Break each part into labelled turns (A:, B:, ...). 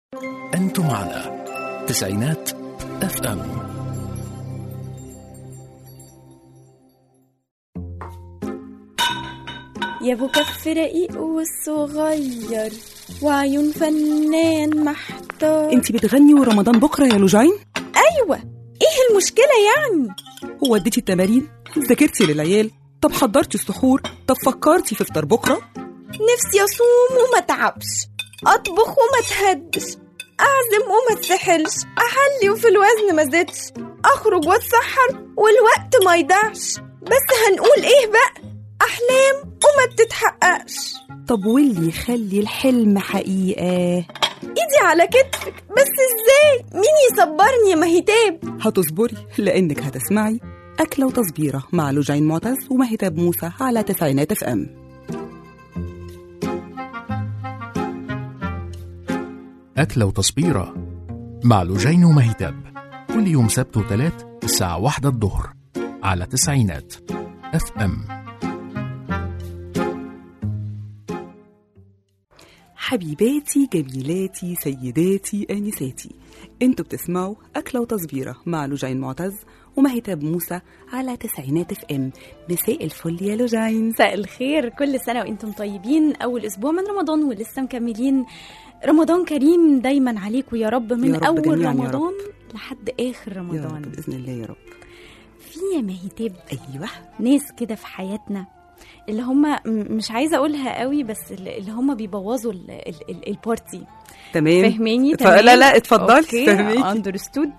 A: أنتم على تسعينات اف ام
B: يا ابو كف رقيق والصغير وعيون فنان محتار
C: انت بتغني ورمضان بكره يا لوجين
B: ايوه ايه المشكله يعني
C: هو اديتي التمارين ذاكرتي للعيال طب حضرتي السحور طب فكرتي في فطار بكره
B: نفسي اصوم وما اتعبش اطبخ وما اتهدش اعزم وما اتسحلش احلي وفي الوزن ما زدش اخرج واتسحر والوقت ما يضيعش بس هنقول ايه بقى احلام وما بتتحققش
C: طب واللي يخلي الحلم حقيقه
B: ايدي على كتفك بس ازاي مين يصبرني يا مهتاب
C: هتصبري لانك هتسمعي اكله وتصبيره مع لوجين معتز ومهتاب موسى على تسعينات اف ام
A: أكلة وتصبيرة مع لوجين ومهتاب كل يوم سبت وثلاث الساعة واحدة الظهر على تسعينات اف ام
C: حبيباتي جميلاتي سيداتي انساتي انتوا بتسمعوا اكله وتصبيره مع لوجين معتز ومهتاب موسى على تسعينات اف ام مساء الفل يا لوجين
B: مساء الخير كل سنة وانتم طيبين أول أسبوع من رمضان ولسه مكملين رمضان كريم دايما عليكم يا رب من
C: يا رب
B: أول
C: جميعاً يا
B: رمضان لحد آخر
C: يا
B: رمضان
C: رب باذن الله يا رب
B: في يا مهتاب
C: ايوه
B: ناس كده في حياتنا اللي هم م- مش عايزة أقولها قوي بس اللي اللي هم بيبوظوا ال- ال- ال- البارتي
C: تمام
B: فاهماني
C: اتف- لا لا اتفضلي فهميكي.
B: اندرستود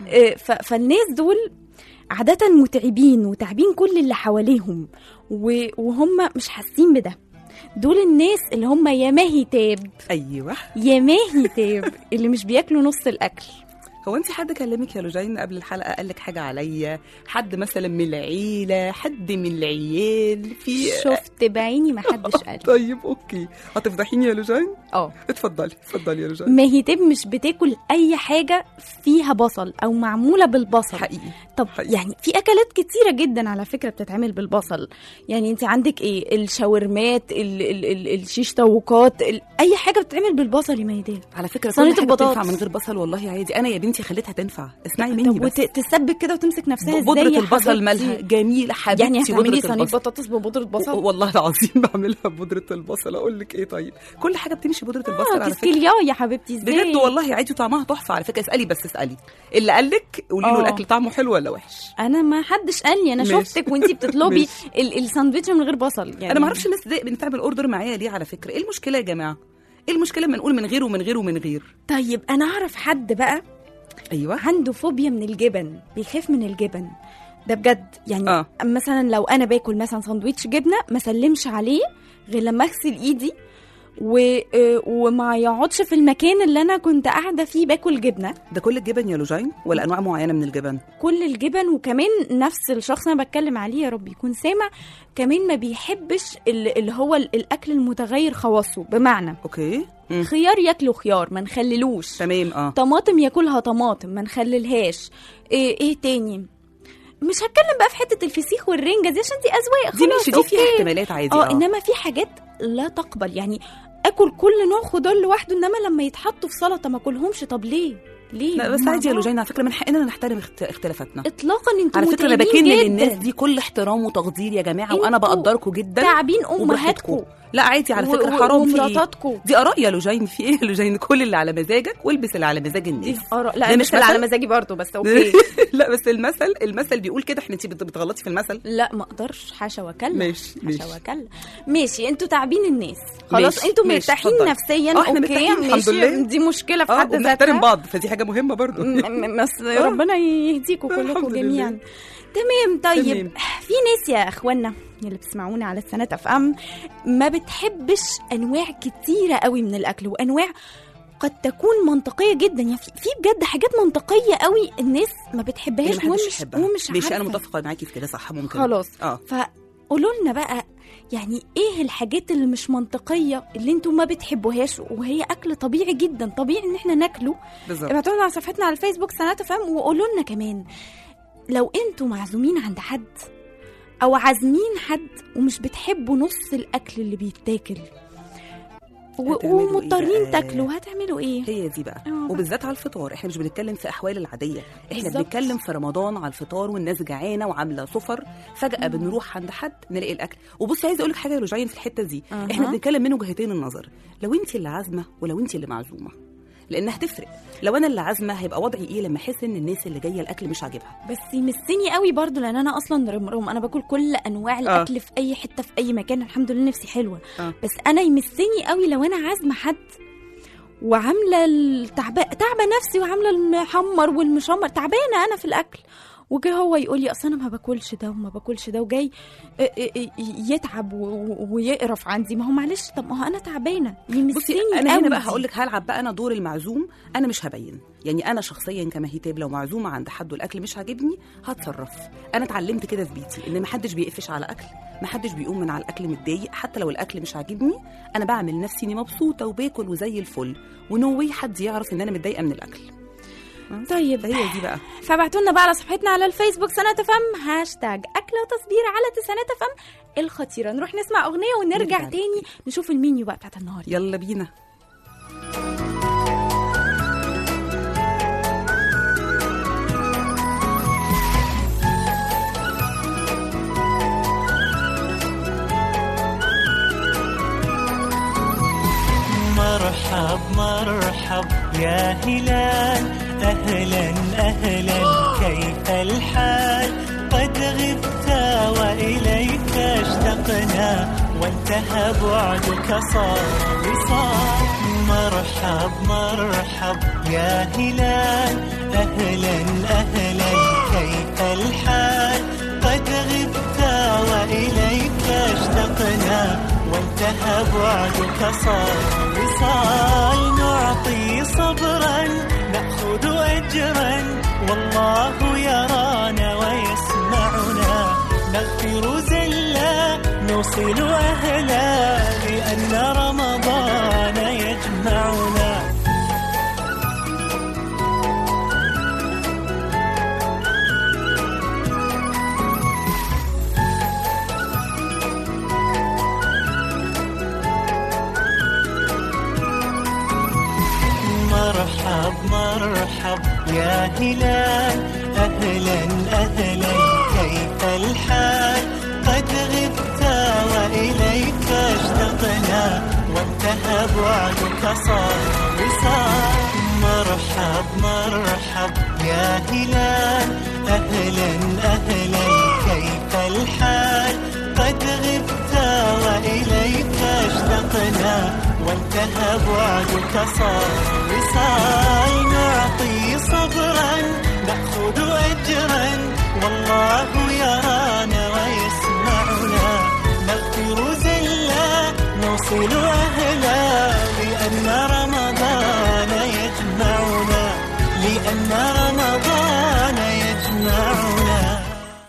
B: فالناس دول عادة متعبين وتعبين كل اللي حواليهم و- وهم مش حاسين بده دول الناس اللي هم يا ماهي تاب
C: ايوه
B: يا ماهي تاب اللي مش بياكلوا نص الاكل
C: هو انت حد كلمك يا لوجين قبل الحلقه قال لك حاجه عليا حد مثلا من العيله حد من العيال في
B: شفت بعيني ما حدش قال
C: طيب اوكي هتفضحيني يا لوجين
B: اه
C: اتفضلي اتفضلي يا لوجين
B: ماهي تاب مش بتاكل اي حاجه فيها بصل او معموله بالبصل
C: حقيقي
B: طب
C: حقيقي.
B: يعني في اكلات كتيره جدا على فكره بتتعمل بالبصل يعني انت عندك ايه الشاورمات ال ال ال الشيش طاووقات ال اي حاجه بتتعمل بالبصل يا ميدان
C: على فكره
B: صينية
C: كل حاجه
B: البطاطس.
C: بتنفع من غير بصل والله عادي انا يا بنتي خليتها تنفع اسمعي مني
B: طب
C: بس
B: وتسبك كده وتمسك نفسها ازاي
C: بودرة
B: يا
C: البصل
B: حبيبتي؟
C: مالها جميلة حبيبتي
B: يعني هتعملي
C: بودرة
B: صينيه
C: البصل.
B: بطاطس ببودره بصل
C: والله العظيم بعملها بودرة البصل اقول لك ايه طيب كل حاجة بتمشي بودرة البصل
B: اه
C: على فكرة
B: تسكيليا يا حبيبتي ازاي
C: بجد والله عادي طعمها تحفة على فكرة اسألي بس اسألي اللي قال لك قولي له
B: آه.
C: الاكل طعمه حلو ولا وحش
B: انا ما حدش قال لي انا
C: ماشي.
B: شفتك وانتي بتطلبي
C: ماشي.
B: ال- الساندوتش من غير بصل يعني
C: انا ما اعرفش الناس دي بتعمل اوردر معايا ليه على فكرة ايه المشكلة يا جماعة ايه المشكلة ما نقول من غير ومن غير ومن غير
B: طيب انا اعرف حد بقى
C: ايوه
B: عنده فوبيا من الجبن بيخاف من الجبن ده بجد يعني
C: آه.
B: مثلا لو انا باكل مثلا ساندويتش جبنه ما سلمش عليه غير لما اغسل ايدي و... آه، وما يقعدش في المكان اللي انا كنت قاعده فيه باكل جبنه
C: ده كل الجبن يا لوجين ولا انواع معينة من الجبن
B: كل الجبن وكمان نفس الشخص اللي انا بتكلم عليه يا رب يكون سامع كمان ما بيحبش ال- اللي هو ال- الاكل المتغير خواصه بمعنى
C: اوكي مم.
B: خيار ياكله خيار ما نخللوش
C: تمام اه
B: طماطم ياكلها طماطم ما نخللهاش ايه, ايه تاني مش هتكلم بقى في حته الفسيخ والرنجه دي عشان دي اذواق
C: دي
B: خلاص
C: ماشي دي فيها
B: أوكي.
C: احتمالات عادي
B: اه انما في حاجات لا تقبل يعني اكل كل نوع خضار لوحده انما لما يتحطوا في سلطه ما اكلهمش طب ليه ليه
C: لا بس
B: مع
C: عادي يا
B: بعض.
C: لوجين على فكرة من حقنا نحترم اخت- اختلافاتنا
B: اطلاقا انتوا
C: على فكره انا
B: متعبين
C: بكن
B: جدا.
C: للناس دي كل احترام وتقدير يا جماعه وانا
B: انتوا
C: بقدركم جدا
B: تعبين
C: وبراحتكم.
B: امهاتكم
C: لا عادي على
B: و-
C: فكره
B: و-
C: حرام في ايه
B: ومراتاتكم
C: دي اراء يا لوجين في ايه يا لوجين كل اللي على مزاجك والبس اللي على مزاج
B: دي
C: الناس
B: آراء.
C: ده
B: لا
C: مش
B: مش اللي على
C: مثل؟
B: مزاجي برضه بس اوكي
C: لا بس المثل المثل بيقول كده احنا انت بت- بتغلطي في المثل
B: لا ما اقدرش حاشا وكلا
C: ماشي،
B: حاشا
C: ماشي.
B: وكلا ماشي انتوا تعبين الناس خلاص
C: ماشي،
B: انتوا
C: ماشي،
B: مرتاحين
C: اتفضلي.
B: نفسيا
C: اه، احنا
B: اوكي
C: مرتاحين، الحمد
B: ماشي
C: لله.
B: دي مشكله في
C: اه
B: حد
C: وبنحترم
B: ذاتها
C: بعض فدي حاجه مهمه برضو
B: م- م- بس ربنا يهديكم كلكم
C: الحمد لله.
B: جميعا تمام طيب
C: تمام.
B: في ناس يا اخوانا اللي بتسمعونا على السنة اف ام ما بتحبش انواع كتيره قوي من الاكل وانواع قد تكون منطقيه جدا يعني في في بجد حاجات منطقيه قوي الناس ما بتحبهاش
C: اللي محدش
B: ومش
C: يحبها.
B: ومش
C: ماشي انا
B: عارفة.
C: متفقه معاكي في كده صح ممكن
B: خلاص
C: اه
B: فقولوا لنا بقى يعني ايه الحاجات اللي مش منطقيه اللي انتوا ما بتحبوهاش وهي اكل طبيعي جدا طبيعي ان احنا ناكله
C: بالظبط
B: ابعتوا لنا على صفحتنا على الفيسبوك سنة فهم وقولوا لنا كمان لو انتوا معزومين عند حد او عازمين حد ومش بتحبوا نص الاكل اللي بيتاكل و-
C: هتعملوا إيه
B: ومضطرين
C: بقى؟
B: تاكلوا هتعملوا ايه
C: هي دي بقى
B: آه بقى.
C: وبالذات على الفطار احنا مش بنتكلم في احوال العاديه احنا
B: بالظبط.
C: بنتكلم في رمضان على الفطار والناس جعانه وعامله سفر فجاه بنروح عند حد نلاقي الاكل وبصي عايزه اقول لك حاجه يا رجعين في الحته دي
B: أها.
C: احنا بنتكلم من وجهتين النظر لو انت اللي عازمه ولو انت اللي معزومه لان هتفرق لو انا اللي عازمه هيبقى وضعي ايه لما احس ان الناس اللي جايه الاكل مش عاجبها
B: بس يمسني قوي برضو لان انا اصلا رمرم انا باكل كل انواع الاكل في اي حته في اي مكان الحمد لله نفسي حلوه
C: آه.
B: بس انا يمسني قوي لو انا عازمه حد وعامله التعبان تعبه نفسي وعامله المحمر والمشمر تعبانه انا في الاكل وجاي هو يقول لي اصل انا ما باكلش ده وما باكلش ده وجاي ي- ي- يتعب و- و- ويقرف عندي ما هو معلش طب ما هو انا تعبانه يمسني
C: بصي انا
B: قوي
C: هنا بقى
B: دي.
C: هقول لك هلعب بقى انا دور المعزوم انا مش هبين يعني انا شخصيا كمهيتاب لو معزومه عند حد والاكل مش عاجبني هتصرف انا اتعلمت كده في بيتي ان محدش بيقفش على اكل محدش بيقوم من على الاكل متضايق حتى لو الاكل مش عاجبني انا بعمل نفسي اني مبسوطه وباكل وزي الفل ونو واي حد يعرف ان انا متضايقه من الاكل
B: طيب
C: فهي دي بقى
B: فابعتوا لنا بقى على صفحتنا على الفيسبوك سنة فم هاشتاج أكلة وتصبير على تسعينات فم الخطيرة نروح نسمع أغنية ونرجع
C: نرجع
B: تاني نشوف المنيو بقى بتاعت النهاردة
C: يلا بينا
D: مرحب مرحب يا هلال أهلا أهلا كيف الحال قد غبت وإليك اشتقنا وانتهى بعدك صار وصال مرحب مرحب يا هلال أهلا أهلا كيف الحال قد غبت وإليك اشتقنا وانتهى بعدك صار وصال نعطي صبرا نأخذ أجرا والله يرانا ويسمعنا نغفر زلا نوصل أهلا لأن رمضان يجمعنا مرحب مرحب يا هلال أهلا أهلا كيف الحال قد غبت وإليك اشتقنا وانتهى بعدك صار وصال مرحب مرحب يا هلال أهلا أهلا كيف الحال قد غبت وإليك اشتقنا وانتهى بعدك صار وصال نعطي صبرا نأخذ أجرا والله يرانا ويسمعنا نغفر زلا نوصل أهلا لأن رمضان يجمعنا لأن رمضان يجمعنا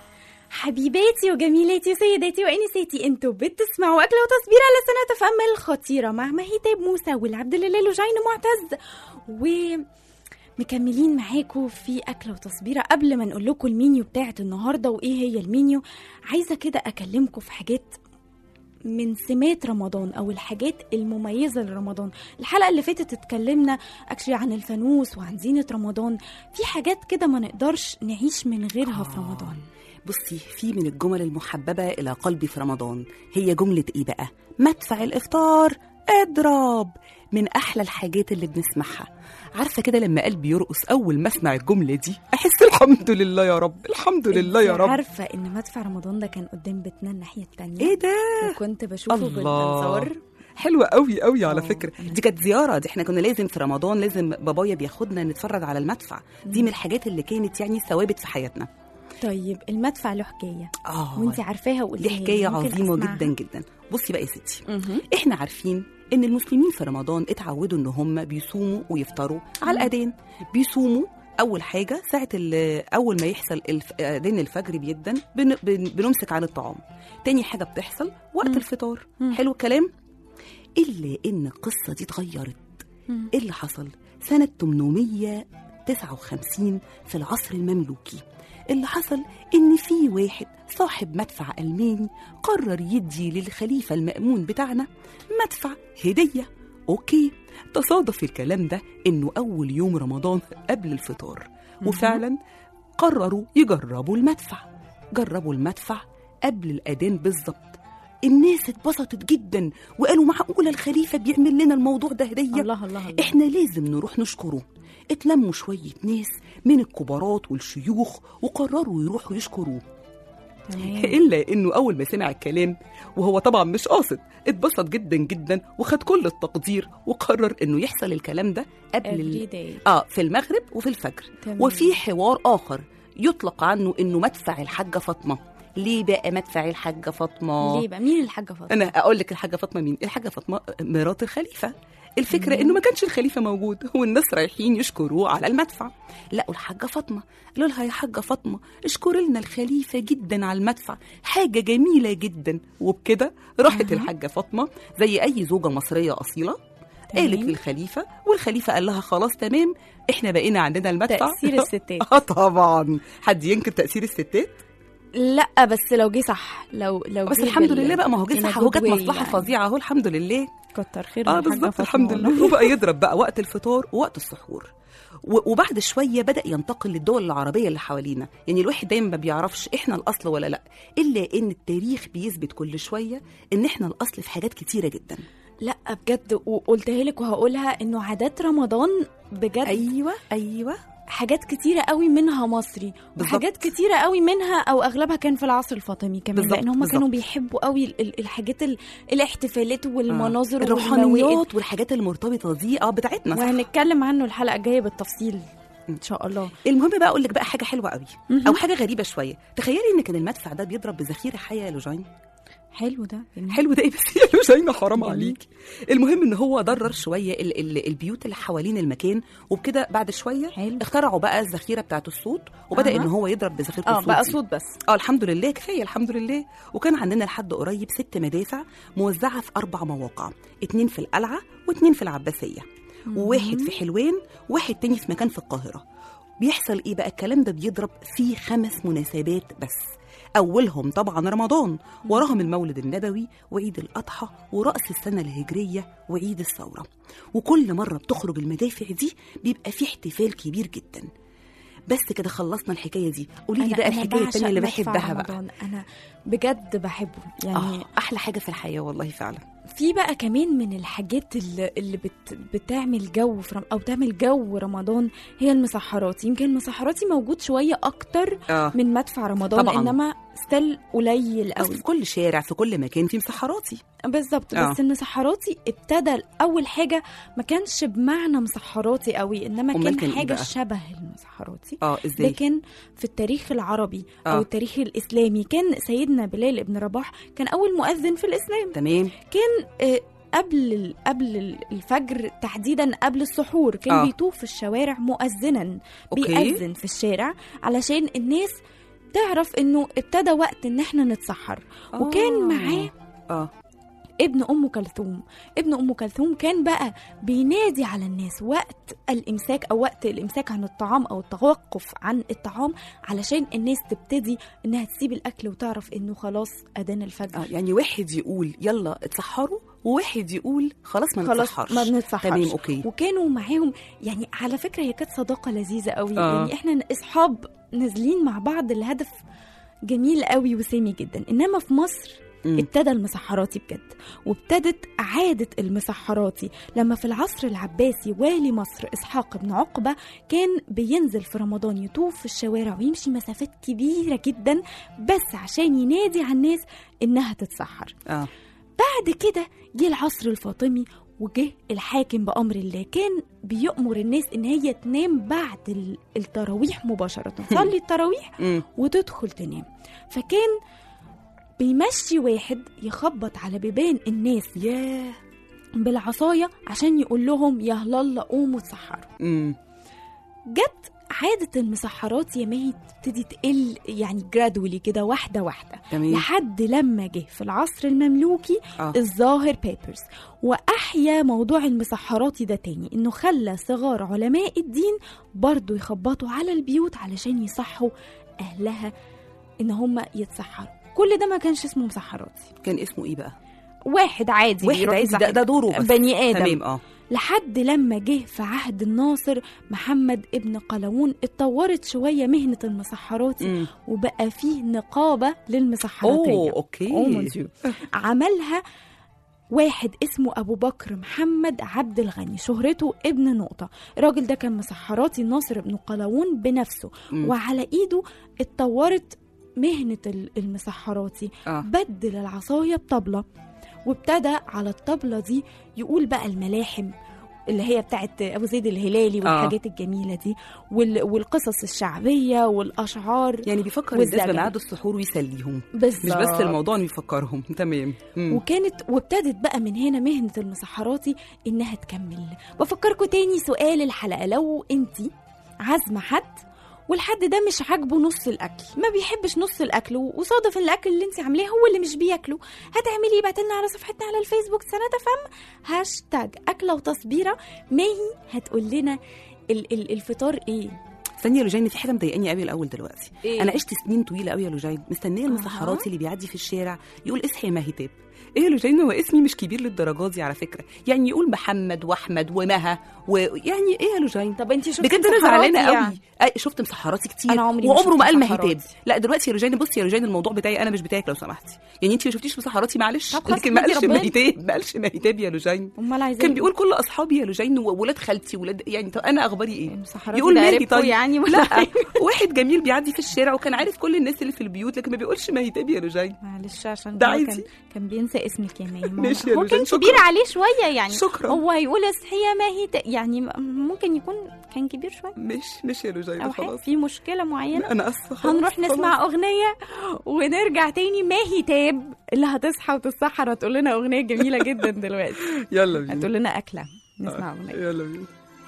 B: حبيباتي وجميلاتي وسيداتي وانساتي انتوا بتسمعوا اكله وتصبير على سنه فم الخطيره مع مهيتاب موسى والعبد الله لجين معتز و مكملين معاكم في أكلة وتصبيرة قبل ما نقول لكم المنيو بتاعت النهاردة وإيه هي المنيو عايزة كده أكلمكم في حاجات من سمات رمضان او الحاجات المميزه لرمضان الحلقه اللي فاتت اتكلمنا اكشلي عن الفانوس وعن زينه رمضان في حاجات كده ما نقدرش نعيش من غيرها في رمضان
C: بصي في من الجمل المحببة إلى قلبي في رمضان هي جملة إيه بقى؟ مدفع الإفطار اضرب من أحلى الحاجات اللي بنسمعها عارفة كده لما قلبي يرقص أول ما أسمع الجملة دي أحس الحمد لله يا رب الحمد لله يا
B: انت
C: رب
B: عارفه ان مدفع رمضان ده كان قدام بيتنا الناحيه التانية
C: إيه ده؟
B: وكنت بشوفه
C: الله
B: بالمنظار
C: حلوة قوي قوي على
B: آه.
C: فكرة دي كانت زيارة دي احنا كنا لازم في رمضان لازم بابايا بياخدنا نتفرج على المدفع دي من الحاجات اللي كانت يعني ثوابت في حياتنا
B: طيب المدفع له حكايه
C: اه
B: وانت عارفاها وقلتيها
C: دي
B: لي.
C: حكاية
B: ممكن
C: عظيمة
B: أسمعها؟
C: جدا جدا بصي بقى يا ستي
B: مهم.
C: احنا عارفين ان المسلمين في رمضان اتعودوا ان هم بيصوموا ويفطروا على الاذان بيصوموا اول حاجه ساعه ال- اول ما يحصل الف- اذان الفجر بيدن بن بن بنمسك عن الطعام تاني حاجه بتحصل وقت
B: مم.
C: الفطار
B: مم.
C: حلو الكلام الا ان القصه دي اتغيرت
B: مم.
C: ايه اللي حصل سنه 859 في العصر المملوكي اللي حصل ان في واحد صاحب مدفع الماني قرر يدي للخليفه المامون بتاعنا مدفع هديه اوكي تصادف الكلام ده انه اول يوم رمضان قبل الفطار وفعلا قرروا يجربوا المدفع جربوا المدفع قبل الاذان بالظبط الناس اتبسطت جدا وقالوا معقوله الخليفه بيعمل لنا الموضوع ده هديه
B: الله الله الله
C: احنا لازم نروح نشكره اتلموا شويه ناس من الكبارات والشيوخ وقرروا يروحوا يشكروه
B: تمام
C: الا انه اول ما سمع الكلام وهو طبعا مش قاصد اتبسط جدا جدا وخد كل التقدير وقرر انه يحصل الكلام ده قبل ال...
B: every day
C: اه في المغرب وفي الفجر
B: تمام.
C: وفي حوار اخر يطلق عنه انه مدفع الحاجه فاطمه ليه بقى مدفع الحاجه فاطمه
B: ليه بقى مين الحاجه فاطمه
C: انا اقول لك الحاجه فاطمه مين الحاجه فاطمه مرات الخليفه الفكره انه ما كانش الخليفه موجود هو الناس رايحين يشكروه على المدفع لقوا الحاجه فاطمه قالوا لها يا حاجه فاطمه اشكر لنا الخليفه جدا على المدفع حاجه جميله جدا وبكده راحت الحاجه فاطمه زي اي زوجه مصريه اصيله قالت للخليفه والخليفه قال لها خلاص تمام احنا بقينا عندنا المدفع
B: تأثير الستات.
C: اه طبعا حد ينكر تاثير الستات
B: لا بس لو جه صح لو لو
C: بس
B: جه
C: الحمد
B: بال-
C: لله بقى ما هو جه
B: in a
C: صح هو
B: good
C: جت
B: way
C: مصلحه
B: يعني.
C: فظيعه اهو الحمد لله
B: كتر خير
C: اه
B: الحاجة
C: بالظبط
B: فاطمة
C: الحمد
B: والله.
C: لله وبقى يضرب بقى وقت الفطار ووقت السحور و- وبعد شويه بدا ينتقل للدول العربيه اللي حوالينا يعني الواحد دايما ما بيعرفش احنا الاصل ولا لا الا ان التاريخ بيثبت كل شويه ان احنا الاصل في حاجات كتيره جدا
B: لا بجد وقلتها لك وهقولها انه عادات رمضان بجد
C: ايوه ايوه
B: حاجات كتيرة قوي منها مصري
C: بالظبط.
B: وحاجات كتيرة قوي منها أو أغلبها كان في العصر الفاطمي كمان
C: بالظبط،
B: لأن هم
C: بالظبط.
B: كانوا بيحبوا قوي ال- ال- الحاجات ال- الاحتفالات والمناظر والموائد
C: الروحانيات والحاجات المرتبطه دي اه بتاعتنا صح
B: وهنتكلم عنه الحلقة الجاية بالتفصيل إن شاء الله
C: المهم بقى اقول لك بقى حاجه حلوه قوي
B: مهم.
C: او حاجه غريبه شويه تخيلي ان كان المدفع ده بيضرب بذخيره حيه يا لوجين
B: حلو ده جميل.
C: حلو ده ايه بس يا لوجين حرام
B: جميل.
C: عليكي المهم ان هو ضرر شويه ال ال البيوت اللي حوالين المكان وبكده بعد شويه
B: حلو.
C: اخترعوا بقى الذخيره بتاعه الصوت وبدا
B: أها.
C: ان هو يضرب بذخيره
B: اه
C: الصوت
B: بقى
C: دي.
B: صوت بس
C: اه الحمد لله كفايه الحمد لله وكان عندنا لحد قريب ست مدافع موزعه في اربع مواقع اتنين في القلعه واتنين في العباسيه وواحد في حلوان وواحد تاني في مكان في القاهره بيحصل ايه بقى الكلام ده بيضرب في خمس مناسبات بس اولهم طبعا رمضان وراهم المولد النبوي وعيد الاضحى وراس السنه الهجريه وعيد الثوره وكل مره بتخرج المدافع دي بيبقى في احتفال كبير جدا بس كده خلصنا الحكايه دي قولي لي
B: أنا-
C: بقى
B: أنا
C: الحكايه التانيه اللي
B: بعشق مدفع
C: بحبها بقى
B: رمضان. أنا بجد بحبه يعني
C: آه احلى حاجه في الحياه والله فعلا
B: في بقى كمان من الحاجات اللي, اللي بت بتعمل جو في رم او تعمل جو رمضان هي المسحرات يمكن المسحراتي موجود شويه اكتر
C: اه
B: من مدفع رمضان
C: طبعاً.
B: انما ستيل قليل
C: أصل
B: قوي
C: في كل شارع في كل مكان في مسحراتي
B: بالظبط
C: آه.
B: بس المسحراتي ابتدى اول حاجه ما كانش بمعنى مسحراتي قوي انما
C: أمال
B: كان,
C: كان إيه
B: حاجه
C: بقى؟
B: شبه المسحراتي
C: اه
B: ده
C: ازاي
B: كان في التاريخ العربي
C: آه.
B: او التاريخ الاسلامي كان سيدنا بلال ابن رباح كان اول مؤذن في الاسلام
C: تمام
B: كان آه، قبل ال- قبل ال- الفجر تحديدا قبل السحور كان
C: آه.
B: بيطوف في الشوارع مؤذنا
C: أوكي.
B: بيأذن في الشارع علشان الناس تعرف انه ابتدى وقت ان احنا نتسحر وكان
C: آه.
B: معاه
C: اه
B: ابن ام كلثوم ابن ام كلثوم كان بقى بينادي على الناس وقت الامساك او وقت الامساك عن الطعام او التوقف عن الطعام علشان الناس تبتدي انها تسيب الاكل وتعرف انه خلاص اذان الفجر
C: اه يعني واحد يقول يلا اتسحروا وواحد يقول خلاص ما
B: خلاص
C: نتسحرش
B: ما بنتسحرش
C: تمام اوكي
B: وكانوا معاهم يعني على فكره هي كانت صداقه لذيذه قوي
C: آه.
B: يعني احنا اصحاب نازلين مع بعض الهدف جميل قوي وسامي جدا انما في مصر
C: مم.
B: ابتدى المسحراتي بجد وابتدت عادة المسحراتي لما في العصر العباسي والي مصر إسحاق بن عقبة كان بينزل في رمضان يطوف في الشوارع ويمشي مسافات كبيرة جدا بس عشان ينادي على الناس إنها تتسحر
C: اه
B: بعد كده جه العصر الفاطمي وجه الحاكم بأمر الله كان بيأمر الناس إن هي تنام بعد ال- التراويح مباشرة تصلي التراويح
C: امم
B: وتدخل تنام فكان بيمشي واحد يخبط على بيبان الناس
C: ياه
B: بالعصاية عشان يقول لهم يا هلالا قوموا اتسحروا
C: امم
B: جت عادة المسحرات يا ماهي تبتدي تقل يعني جرادولي كده واحدة واحدة
C: تمام
B: لحد لما جه في العصر المملوكي
C: اه
B: الظاهر بيبرز وأحيا موضوع المسحرات ده تاني إنه خلى صغار علماء الدين برضو يخبطوا على البيوت علشان يصحوا أهلها إن هم يتسحروا كل ده ما كانش اسمه مسحراتي
C: كان اسمه ايه بقى
B: واحد عادي
C: واحد
B: بيروح
C: عادي ده,
B: يصاحب
C: ده دوره بس
B: بني ادم
C: تمام اه
B: لحد لما جه في عهد الناصر محمد ابن قلاوون اتطورت شويه مهنه المسحراتي
C: مم.
B: وبقى فيه نقابه للمسحراتيه
C: اوه اوكي
B: Oh mon Dieu. عملها واحد اسمه ابو بكر محمد عبد الغني شهرته ابن نقطه الراجل ده كان مسحراتي الناصر بن قلاوون بنفسه
C: مم.
B: وعلى ايده اتطورت مهنه ال- المسحراتي
C: اه
B: بدل العصايه بطبله وابتدى على الطبله دي يقول بقى الملاحم اللي هي بتاعت ابو زيد الهلالي والحاجات الجميله دي وال- والقصص الشعبيه والاشعار
C: يعني بيفكر الناس
B: والزجل.
C: بميعاد السحور ويسليهم
B: بالظبط
C: مش بس الموضوع انه يفكرهم تمام مم.
B: وكانت وابتدت بقى من هنا مهنة المسحراتي إنها تكمل بفكركم تاني سؤال الحلقة لو انتي عازمة حد والحد ده مش عاجبه نص الأكل ما بيحبش نص الأكل وصادف إن الأكل اللي انت عاملاه هو اللي مش بياكله هتعملي ايه بعتلنا على صفحتنا على الفيسبوك سنة فم هاشتاج أكلة وتصبيرة ماهي هتقول لنا ال- ال- الفطار ايه
C: استني يا لوجين في حاجه مضايقاني قوي الاول دلوقتي
B: إيه؟
C: انا عشت سنين طويله قوي يا لوجين مستنيه المسحراتي اللي بيعدي في الشارع يقول اصحي يا ماهي تاب ايه يا لوجين هو اسمي مش كبير للدرجات دي على فكره يعني يقول محمد واحمد ومها ويعني ايه يا لوجين
B: طب انتي شفتي
C: بجد انا
B: مسحراتي
C: زعلانه
B: يعني؟
C: قوي أي شفت مسحراتي كتير
B: أنا عمري ما
C: وعمره
B: شفت
C: ما قال
B: مسحراتي.
C: ماهي تاب لا دلوقتي يا لوجين بصي يا لوجين الموضوع بتاعي انا مش بتاعك لو سمحتي يعني انت ما شفتيش مسحراتي معلش
B: طب خلاص،
C: لكن ما
B: احمدي
C: قالش
B: ربنا.
C: ماهي تاب ما قالش ماهي تاب يا لوجين
B: امال عايزين
C: كان بيقول كل اصحابي يا لوجين وولاد خالتي ولاد يعني طب انا اخباري ايه
B: المسحراتي
C: يقول
B: ده
C: ماهي
B: قريبكوا
C: طيب
B: يعني ولا
C: لا
B: إيه؟
C: واحد جميل بيعدي في الشارع وكان عارف كل الناس اللي في البيوت لكن ما بيقولش ما هي يا لوجين
B: معلش عشان
C: ده
B: هو
C: عايزي.
B: كان كان بينسى اسمك يا ماهي ما هو-
C: ماشي يا
B: هو
C: لوجين،
B: كان
C: شكراً.
B: كبير عليه شويه يعني
C: شكراً.
B: هو هيقول اصحي يا ماهي ت- يعني م- ممكن يكون كان كبير شويه
C: مش مش يا لوجين
B: او حاجه
C: خلاص
B: في مشكله معينه
C: انا اسفه خلاص،
B: هنروح نسمع
C: خلاص.
B: اغنيه ونرجع تاني ماهي تاب اللي هتصحى وتتسحر هتقول لنا اغنيه جميله جدا دلوقتي
C: يلا بينا
B: هتقول لنا اكله نسمع اغنيه
C: يلا بينا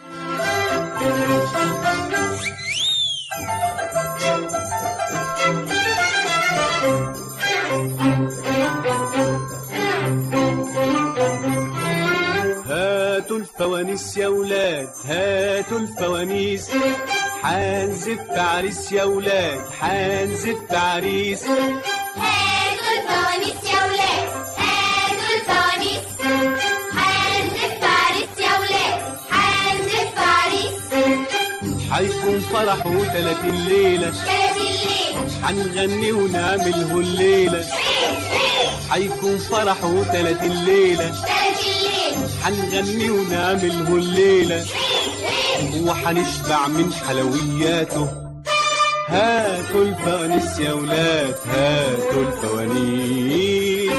E: هاتوا الفوانيس يا ولاد هاتوا الفوانيس حنزف عريس يا ولاد حنزف عريس
F: هاتوا الفوانيس يا ولاد هاتوا الفوانيس حنزف عريس يا ولاد حنزف عريس
E: حيكون فرح وتلاتين ليلة
F: تلات الليل
E: حنغني ونعمله الليلة حيكون فرح وتلاتين ليلة
F: تلات الليل
E: حنغني ونعمله الليلة وحنشبع من حلوياته هاتوا الفوانيس يا ولاد هاتوا الفوانيس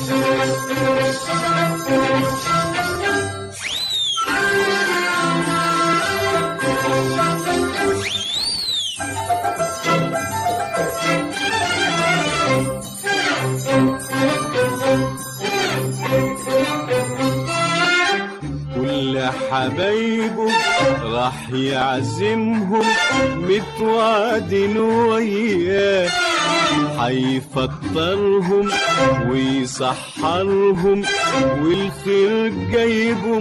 E: كل حبايبه راح يعزمهم متوعدين وياه حيفطرهم ويسحرهم والخير جايبه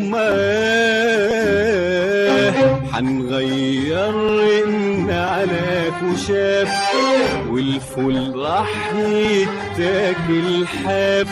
E: معاه حنغير رن على كشاف والفول راح يتاكل حاف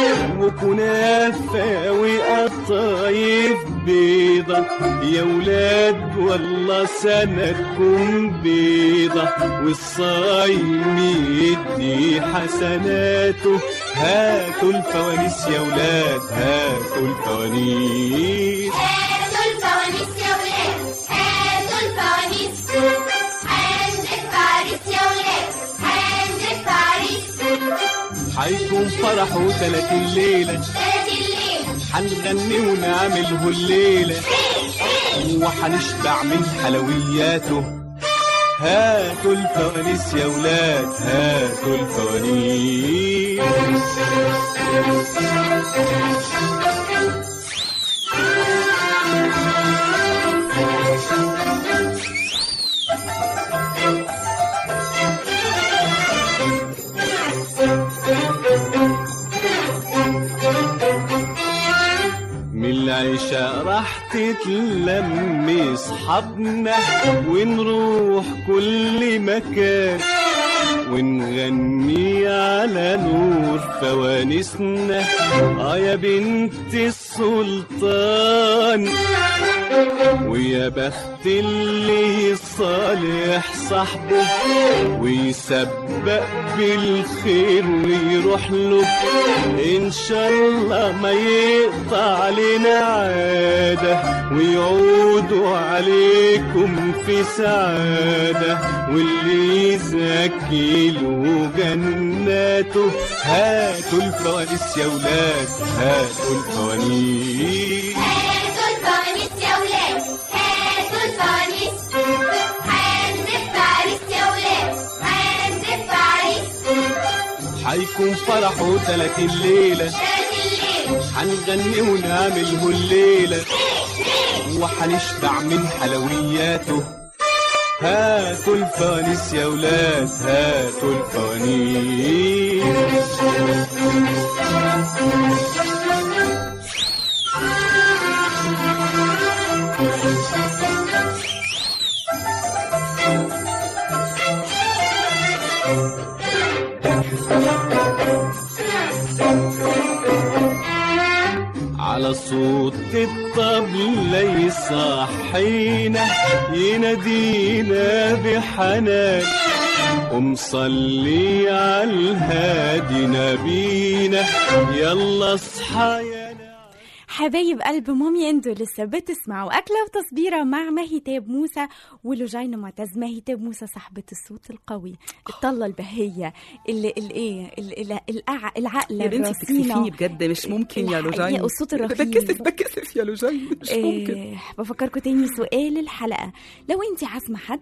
E: وكنافة وقطايف بيضة يا ولاد والله سنتكم بيضة والصايم يدي حسناته هاتوا الفوانيس يا ولاد هاتوا الفوانيس
F: هاتوا الفوانيس يا ولاد هاتوا الفوانيس حنزف عريس يا ولاد حنزف عريس
E: حيكون فرح وتلاتين ليلة
F: تلات الليل
E: حنغني ونعمله الليلة وحنشبع من حلوياته هاتوا الفوانيس يا ولاد هاتوا الفوانيس من العشاء راح تتلم اصحابنا ونروح كل مكان ونغني على نور فوانسنا اه يا بنت السلطان ويا بخت اللي يصالح صاحبه ويسبق بالخير ويروح له ان شاء الله ما يقطع علينا عاده ويعودوا عليكم في سعاده واللي يزكي له جناته هاتوا الفوانيس يا ولاد هاتوا الفوانيس
F: هاتوا الفوانيس يا ولاد هاتوا الفوانيس هنزف عريس يا ولاد هنزف عريس
E: حيكون فرحه تلاتين ليلة
F: تلات الليل
E: حنغني ونعمله الليلة وحنشبع من حلوياته هاتوا الفوانيس يا ولاد هاتوا الفوانيس على صوت الطبلة يصحينا ينادينا بحنان ومصلي على الهادي نبينا يلا اصحى يا نعم
B: حبايب قلب مامي انتوا لسه بتسمعوا أكلة وتصبيرة مع مهيتاب موسى ولوجينا معتز مهيتاب موسى صاحبة الصوت القوي الطلة البهية اللي الايه ال- ال- الأع- العقلة
C: يا بنتي
B: الرصينة
C: بتكسفيني بجد مش ممكن يا
B: الحقيقة
C: لوجين
B: والصوت الرخيم.
C: بتكسف بتكسف يا لوجين مش ممكن
B: إيه بفكركم تاني سؤال الحلقة لو انت عازمة حد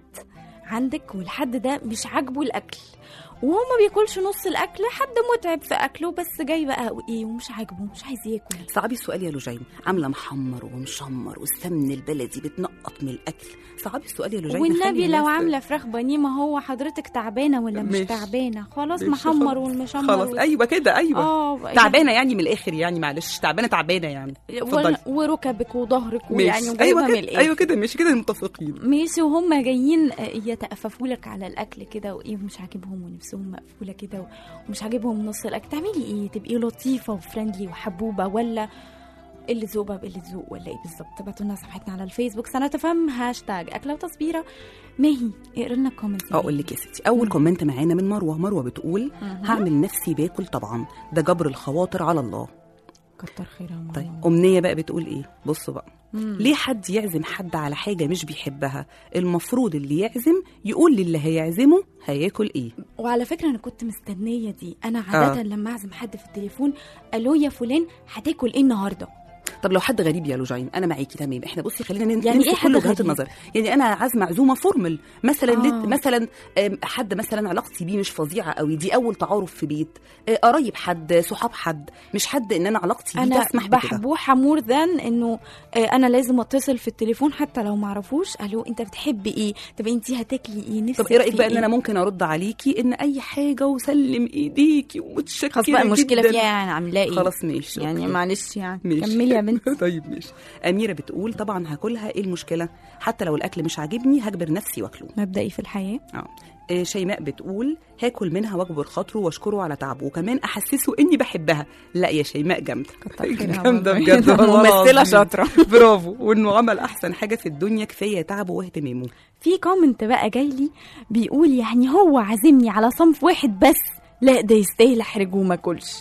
B: عندك والحد ده مش عاجبه الأكل وهو ما بياكلش نص الأكل حد متعب في أكله بس جاي بقى وإيه ومش عاجبه مش عايز ياكل
C: صعبي السؤال يا لوجين عامله محمر ومشمر والسمن البلدي بتنقط من الاكل صعبي السؤال يا لوجين
B: والنبي
C: خلي
B: لو
C: الناس-
B: عامله فراخ بانيه ما هو حضرتك تعبانه ولا مش
C: ماشي.
B: تعبانه خلاص
C: ماشي،
B: محمر
C: خلاص.
B: والمشمر
C: خلاص
B: وال-
C: ايوه كده ايوه
B: اه
C: تعبانه يعني من الاخر يعني معلش تعبانه تعبانه يعني اتفضلي
B: ون- وركبك وظهرك
C: ماشي
B: ويعني وجايبه
C: ايوه
B: من
C: كده
B: الاخر
C: ايوه كده ماشي كده متفقين
B: ماشي وهم جايين آه، يتأففوا لك على الاكل كده وايه مش عاجبهم ونفسهم مقفوله كده ومش عاجبهم نص الاكل تعملي ايه تبقي لطيفه وفريندلي وحبوبه ولا اللي ذوق بقى بقلة ذوق ولا ايه بالظبط ابعتوا لنا صفحتنا على الفيسبوك سنة تفهم هاشتاج اكله وتصبيره ماهي اقرا لنا الكومنتس
C: اقول لك يا ستي اول كومنت معانا من مروه مروه بتقول هعمل نفسي باكل طبعا ده جبر الخواطر على الله
B: كتر خيرها يا ماما.
C: طيب امنيه بقى بتقول ايه بصوا بقى ليه حد يعزم حد على حاجه مش بيحبها المفروض اللي يعزم يقول للي هيعزمه هياكل ايه
B: وعلى فكره انا كنت مستنيه دي انا عاده
C: آه.
B: لما اعزم حد في التليفون الو يا فلان هتاكل ايه النهارده
C: طب لو حد غريب يا لوجين انا معاكي تمام احنا بصي خلينا نن-
B: يعني
C: نمسك
B: إيه حد
C: كل وجهات
B: غريب؟
C: النظر يعني انا عازمه عزومه فورمال مثلا
B: آه.
C: آه. مثلا آم، حد مثلا علاقتي بيه مش فظيعه قوي دي اول تعارف في بيت آه، قرايب حد صحاب حد مش حد ان انا علاقتي بيه
B: انا
C: تسمح بكده
B: بحبوحه مور ذان انه آه، انا لازم اتصل في التليفون حتى لو معرفوش الو انت بتحبي ايه طب انت هتاكلي ايه نفسك
C: طب ايه رايك
B: في
C: بقى ان انا ممكن ارد عليكي ان اي حاجه وسلم ايديكي ومتشكره
B: خلاص بقى المشكله
C: جداً.
B: فيها يعني عاملاه ايه
C: خلاص ماشي
B: يعني
C: أوكي.
B: معلش يعني
C: ماشي.
B: كملي يا بنت
C: طيب ماشي اميره بتقول طبعا هاكلها ايه المشكله حتى لو الاكل مش عاجبني هجبر نفسي واكله
B: مبدئي في الحياه
C: اه آه، شيماء بتقول هاكل منها واجبر خاطره واشكره على تعبه وكمان احسسه اني بحبها لا يا شيماء جامده
B: كتر خيرها
C: جامده
B: والله.
C: بجد والله
B: ممثلة
C: العظيم.
B: شاطرة.
C: برافو وانه عمل احسن حاجه في الدنيا كفايه تعبه واهتمامه
B: في كومنت بقى جاي لي بيقول يعني هو عازمني على صنف واحد بس لا ده يستاهل احرجه وما اكلش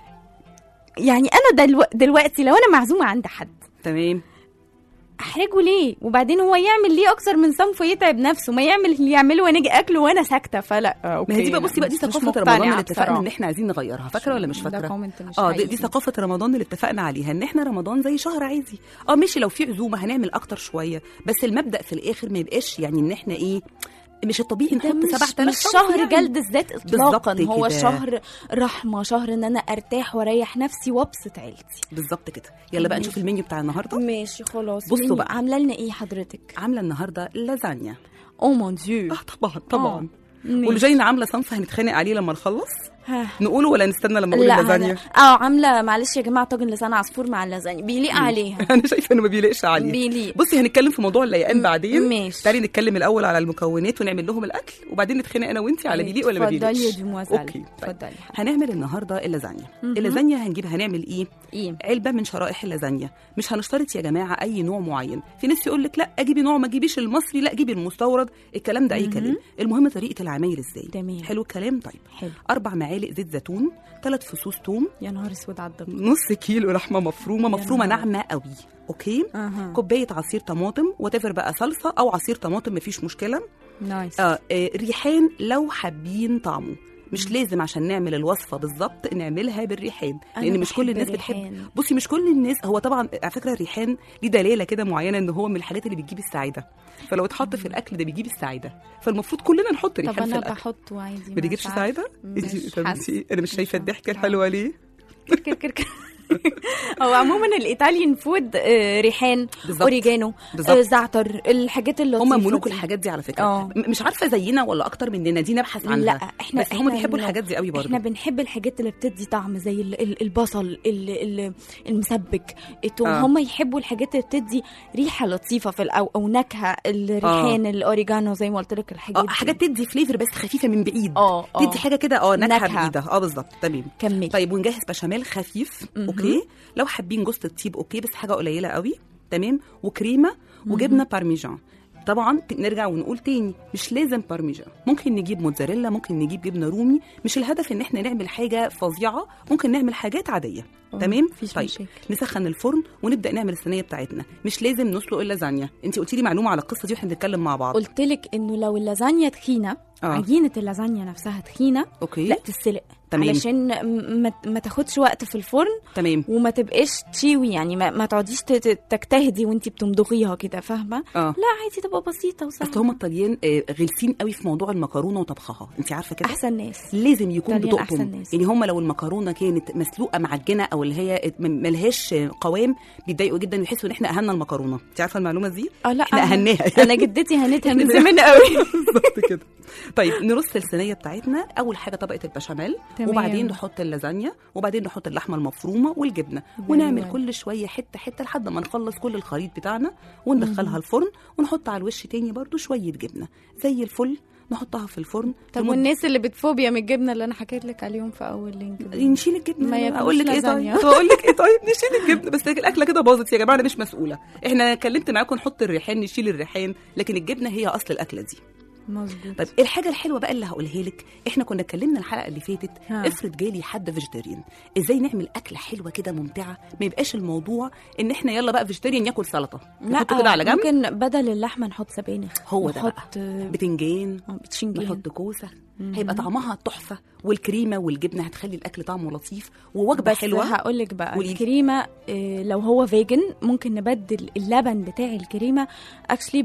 B: يعني انا دلو... دلوقتي لو انا معزومه عند حد
C: تمام
B: احرجه ليه وبعدين هو يعمل ليه اكتر من صنف ويتعب نفسه ما يعمل اللي يعمله وانا اجي اكله وانا ساكته فلا اوكي
C: ما هي دي بقى بصي بقى دي
B: مش
C: ثقافه
B: مقتنعة
C: رمضان اللي اتفقنا
B: بصراحة.
C: ان احنا عايزين نغيرها فاكره ولا مش
B: ده
C: فاكره
B: كومنت مش
C: اه دي,
B: حقيقي.
C: دي ثقافه رمضان اللي اتفقنا عليها ان احنا رمضان زي شهر عادي اه ماشي لو في عزومه هنعمل اكتر شويه بس المبدا في الاخر ما يبقاش يعني ان احنا ايه مش الطبيعي
B: ده
C: نحط
B: مش,
C: 7000
B: مش
C: صنف
B: شهر
C: يعني.
B: جلد الذات اطلاقا
C: بالظبط
B: هو
C: كده.
B: شهر رحمه شهر ان انا ارتاح واريح نفسي وابسط عيلتي
C: بالظبط كده يلا بقى نشوف المنيو بتاع النهارده
B: ماشي خلاص
C: بصوا
B: مني.
C: بقى.
B: عامله لنا ايه حضرتك
C: عامله النهارده لازانيا
B: او مون ديو
C: اه طبعا طبعا
B: ماشي.
C: واللي جاينا عامله صنف هنتخانق عليه لما نخلص
B: ها.
C: نقوله ولا نستنى لما اقول
B: لا
C: اللازانيا
B: أنا- اه عامله معلش يا جماعه طاجن لسان عصفور مع اللازانيا بيليق عليها
C: انا شايفه انه ما بيليقش عليه
B: بيليق.
C: بصي هنتكلم في موضوع الليقان
B: م-
C: بعدين
B: ماشي.
C: تعالي نتكلم الاول على المكونات ونعمل لهم الاكل وبعدين نتخانق انا وانتي على بيليق ولا ما
B: اتفضلي
C: بيليقش
B: يا ديموازيل.
C: اوكي طيب.
B: اتفضلي.
C: هنعمل النهارده اللازانيا اللازانيا هنجيب هنعمل ايه
B: ايه
C: علبه من شرائح اللازانيا مش هنشترط يا جماعه اي نوع معين في ناس يقول لك لا اجيبي نوع ما تجيبيش المصري لا جيبي المستورد الكلام ده اي كلام المهم طريقه العمايل ازاي
B: تمام.
C: حلو الكلام طيب
B: حلو
C: اربع معالق زيت زيتون ثلاث فصوص توم
B: يا نهار اسود على الدم
C: نص كيلو لحمه مفرومه مفرومه
B: نهار.
C: ناعمه قوي اوكي
B: أها.
C: كوبايه عصير طماطم وتفر بقى صلصه او عصير طماطم مفيش مشكله
B: نايس
C: آه آه، ريحان لو حابين طعمه مش لازم عشان نعمل الوصفه بالظبط نعملها بالريحان
B: أنا
C: لان مش كل
B: بحب
C: الناس
B: الريحان.
C: بتحب بصي مش كل الناس هو طبعا على فكره الريحان ليه دلاله كده معينه ان هو من الحاجات اللي بتجيب السعاده فلو اتحط في الاكل ده بيجيب السعاده فالمفروض كلنا نحط
B: طب
C: ريحان في
B: انا
C: الاكل
B: بحطه عادي
C: ما بيجيبش
B: مش
C: سعاده
B: عارفة.
C: انت
B: مش
C: طب
B: حاسة.
C: انت انا مش شايفه
B: مش
C: الضحكه
B: عارفة.
C: الحلوه ليه
B: كر كر كر هو عموما الايطاليان فود آه، ريحان
C: بالظبط.
B: اوريجانو
C: بالظبط.
B: آه، زعتر الحاجات اللي
C: هم ملوك الحاجات دي على فكره
B: اه.
C: م- مش عارفه زينا ولا اكتر مننا دي نبحث عنها
B: لا احنا
C: بس هم
B: احنا
C: بيحبوا
B: ال-
C: الحاجات دي قوي برضه
B: احنا بنحب الحاجات اللي بتدي طعم زي ال- ال- البصل ال- ال- المسبك التوم
C: آه.
B: هم يحبوا الحاجات اللي بتدي ريحه لطيفه في الأو او نكهه الريحان الاوريجانو زي ما قلت لك الحاجات
C: اه
B: دي.
C: حاجات تدي فليفر بس خفيفه من بعيد
B: اه اه
C: تدي حاجه كده اه نكهه
B: نكهة.
C: بعيده اه بالظبط تمام
B: كملي
C: طيب ونجهز بشاميل خفيف اوكي لو حابين جوز الطيب اوكي بس حاجه قليله قوي تمام وكريمه وجبنه بارميجان طبعا ت- نرجع ونقول تاني مش لازم بارميجان ممكن نجيب موتزاريلا ممكن نجيب جبنه رومي مش الهدف ان احنا نعمل حاجه فظيعه ممكن نعمل حاجات عاديه
B: اه،
C: تمام
B: مفيش
C: طيب
B: مشاكل.
C: نسخن الفرن ونبدا نعمل الصينيه بتاعتنا مش لازم نسلق اللازانيا انت قلتي لي معلومه على القصه دي واحنا بنتكلم مع بعض
B: قلت لك انه لو اللازانيا تخينه
C: اه.
B: عجينه اللازانيا نفسها تخينه
C: اوكي
B: لا تتسلق
C: تمام.
B: علشان م- ما, ما تاخدش وقت في الفرن
C: تمام
B: وما تبقاش تشيوي يعني ما, ما تقعديش ت- ت- تجتهدي وانتي بتمضغيها كده فاهمه
C: اه
B: لا عادي تبقى بسيطه وسهله
C: اصل هم الطليان آه، غلسين قوي في موضوع المكرونه وطبخها انت عارفه كده
B: احسن ناس
C: لازم يكون
B: الطليان أحسن
C: بتقطم
B: ناس.
C: يعني هم لو المكرونه كانت مسلوقه معجنه او اللي هي م- ملهاش قوام بيتضايقوا جدا ويحسوا ان احنا اهنا المكرونه انت عارفه المعلومه دي
B: اه لا
C: احنا
B: أنا-
C: اهناها
B: انا جدتي هنتها من زمان قوي
C: بالظبط كده طيب نرص الصينيه بتاعتنا اول حاجه طبقه البشاميل
B: تمام.
C: وبعدين نحط اللازانيا وبعدين نحط اللحمه المفرومه والجبنه
B: أيوة.
C: ونعمل كل شويه حته حته لحد ما نخلص كل الخليط بتاعنا وندخلها الفرن ونحط على الوش تاني برضو شويه جبنه زي الفل نحطها في الفرن
B: طب
C: لمدة-
B: والناس اللي بتفوبيا من الجبنه اللي انا حكيت لك عليهم في اول لينك دول؟
C: نشيل الجبنه
B: ما ياكلوش
C: اقول لك ايه
B: لازانيا.
C: طيب اقول لك ايه طيب نشيل الجبنه بس الاكله كده باظت يا جماعه انا مش مسؤوله احنا اتكلمت معاكم نحط الريحان نشيل الريحان لكن الجبنه هي اصل الاكله دي
B: مظبوط
C: طيب الحاجه الحلوه بقى اللي هقولها لك احنا كنا اتكلمنا الحلقه اللي فاتت
B: ها.
C: افرض جالي حد فيجيتيريان ازاي نعمل اكله حلوه كده ممتعه ما يبقاش الموضوع ان احنا يلا بقى فيجيتيريان ياكل سلطه نحطه كده على جنب
B: ممكن بدل اللحمه نحط سبانخ
C: هو ده بقى.
B: نحط
C: بتنجان
B: آه، بتشنجان
C: نحط كوسه هيبقى طعمها تحفه والكريمه والجبنه هتخلي الاكل طعمه لطيف ووجبه
B: بس
C: حلوه
B: هقول لك بقى
C: قوليلي.
B: الكريمه آه، لو هو فيجن ممكن نبدل اللبن بتاع الكريمه اكشلي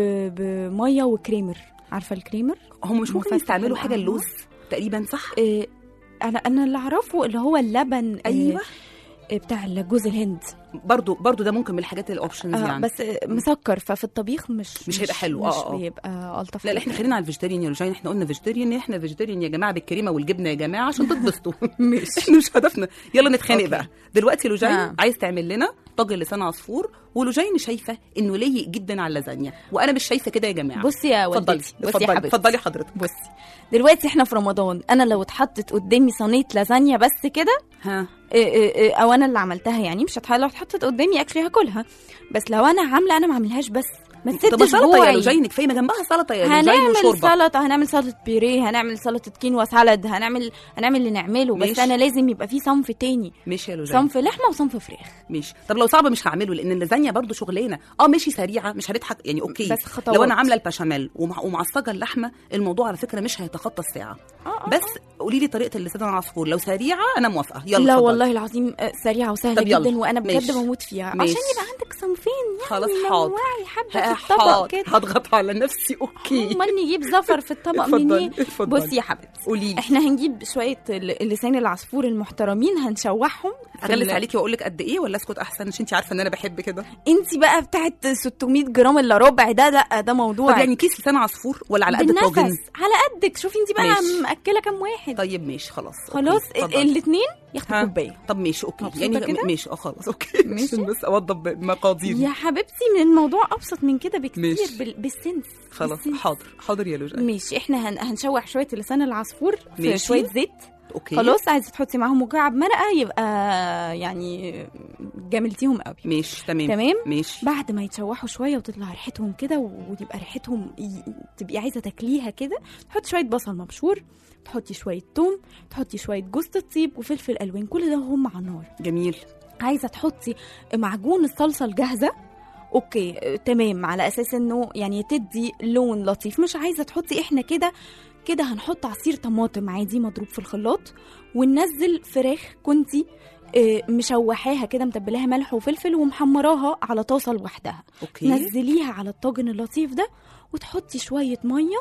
B: بميه وكريمر عارفه الكريمر
C: هم مش ممكن
B: مفتح
C: يستعملوا حاجه
B: القهوة.
C: اللوز تقريبا صح
B: آه، انا انا اللي اعرفه اللي هو اللبن آه،
C: ايوه
B: آه، بتاع جوز الهند
C: برضو برضو ده ممكن من الحاجات الاوبشنز
B: آه
C: يعني
B: بس آه، مسكر ففي الطبيخ مش
C: مش هيبقى حلو،
B: مش
C: آه، آه.
B: بيبقى الطف
C: لا لا احنا خلينا على الفيجيتيريان يا رجاين احنا قلنا فيجيتيريان احنا فيجيتيريان يا جماعه بالكريمه والجبنه يا جماعه عشان تتبسطوا مش احنا مش هدفنا يلا نتخانق
B: أوكي.
C: بقى دلوقتي لوجين
B: نعم.
C: عايز تعمل لنا طاجن لسان عصفور ولوجين شايفه انه لايق جدا على اللازانيا وانا مش شايفه كده يا جماعه
B: بصي يا
C: اتفضلي
B: والدتي بصي يا
C: اتفضلي
B: حبيبتي
C: اتفضلي حضرتك
B: بصي دلوقتي احنا في رمضان انا لو اتحطت قدامي صينيه لازانيا بس كده
C: ها
B: إيه إيه إيه، او انا اللي عملتها يعني مش هتح... لو اتحطت قدامي اكلي هاكلها بس لو انا عامله انا ما اعملهاش بس ما
C: طب
B: تسدش
C: سلطه يا
B: جوعي
C: لوجين كفايه ما جنبها سلطه يا لوجين
B: هنعمل
C: وشوربه
B: سلطه هنعمل سلطه بيوريه هنعمل سلطه كينوا سالاد هنعمل هنعمل اللي نعمله بس
C: ماشي.
B: انا لازم يبقى في صنف تاني
C: ماشي يا لوجين
B: صنف لحمه وصنف فراخ
C: ماشي طب لو صعب مش هعمله لان اللازانيا برضو شغلانه اه ماشي سريعه مش هنضحك يعني اوكي
B: بس خطوات.
C: لو انا عامله البشاميل ومع- ومعصجه اللحمه الموضوع على فكره مش هيتخطى الساعه
B: آه، آه،
C: بس قولي لي طريقه اللسان العصفور لو سريعه انا موافقه يلا
B: لا
C: اتفضلي.
B: والله العظيم سريعه وسهله
C: طب يلا.
B: جدا وانا بجد
C: ماشي.
B: بموت فيها
C: ماشي.
B: عشان يبقى عندك صنفين يعني
C: خلاص حاضر.
B: نوعي حبه
C: ه-
B: الطبق
C: حاضر.
B: كده
C: هضغط على نفسي اوكي
B: امال نجيب زفر في الطبق
C: اتفضلي،
B: منين
C: اتفضلي.
B: بصي يا حبيبتي
C: قولي لي
B: احنا هنجيب شويه ال- لسان العصفور المحترمين هنشوحهم في
C: اغلس
B: ال-
C: عليكي واقول لك قد ايه ولا اسكت احسن عشان انت عارفه ان انا بحب كده
B: انت بقى بتاعت 600 جرام الا ربع ده لا ده موضوع
C: طب يعني كيس لسان عصفور ولا على قد الطاجن
B: بالنفس على قدك شوفي انت بقى
C: ماشي.
B: مأكله كام واحد
C: طيب ماشي خلاص أوكي،
B: خلاص
C: اتفضلي.
B: الاثنين ياخدوا
C: ها.
B: كوبايه
C: طب ماشي اوكي
B: مبسوطة
C: يعني
B: كده؟
C: ماشي اه خلاص اوكي
B: ماشي.
C: عشان بس اوضب مقادير
B: يا حبيبتي من الموضوع ابسط من كده بكتير
C: ماشي.
B: بال... بالسنس
C: خلاص
B: بالسنس.
C: حاضر حاضر يا لوجا
B: ماشي احنا هن... هنشوح شويه لسان العصفور في
C: ماشي.
B: شويه زيت
C: اوكي
B: خلاص عايزه تحطي معاهم مكعب مرقه يبقى يعني جاملتيهم قوي
C: ماشي تمام
B: تمام؟
C: ماشي
B: بعد ما يتشوحوا شويه وتطلع ريحتهم كده ويبقى ريحتهم ي... تبقي عايزه تاكليها كده تحطي شويه بصل مبشور تحطي شويه توم تحطي شويه جوز الطيب وفلفل الوان كل ده هم على النار
C: جميل
B: عايزه تحطي معجون الصلصه الجاهزه اوكي آه، تمام على اساس انه يعني تدي لون لطيف مش عايزه تحطي احنا كده كده هنحط عصير طماطم عادي مضروب في الخلاط وننزل فراخ كنتي آه، مشوحاها كده متبلاها ملح وفلفل ومحمراها على طاسه لوحدها
C: اوكي
B: نزليها على الطاجن اللطيف ده وتحطي شويه ميه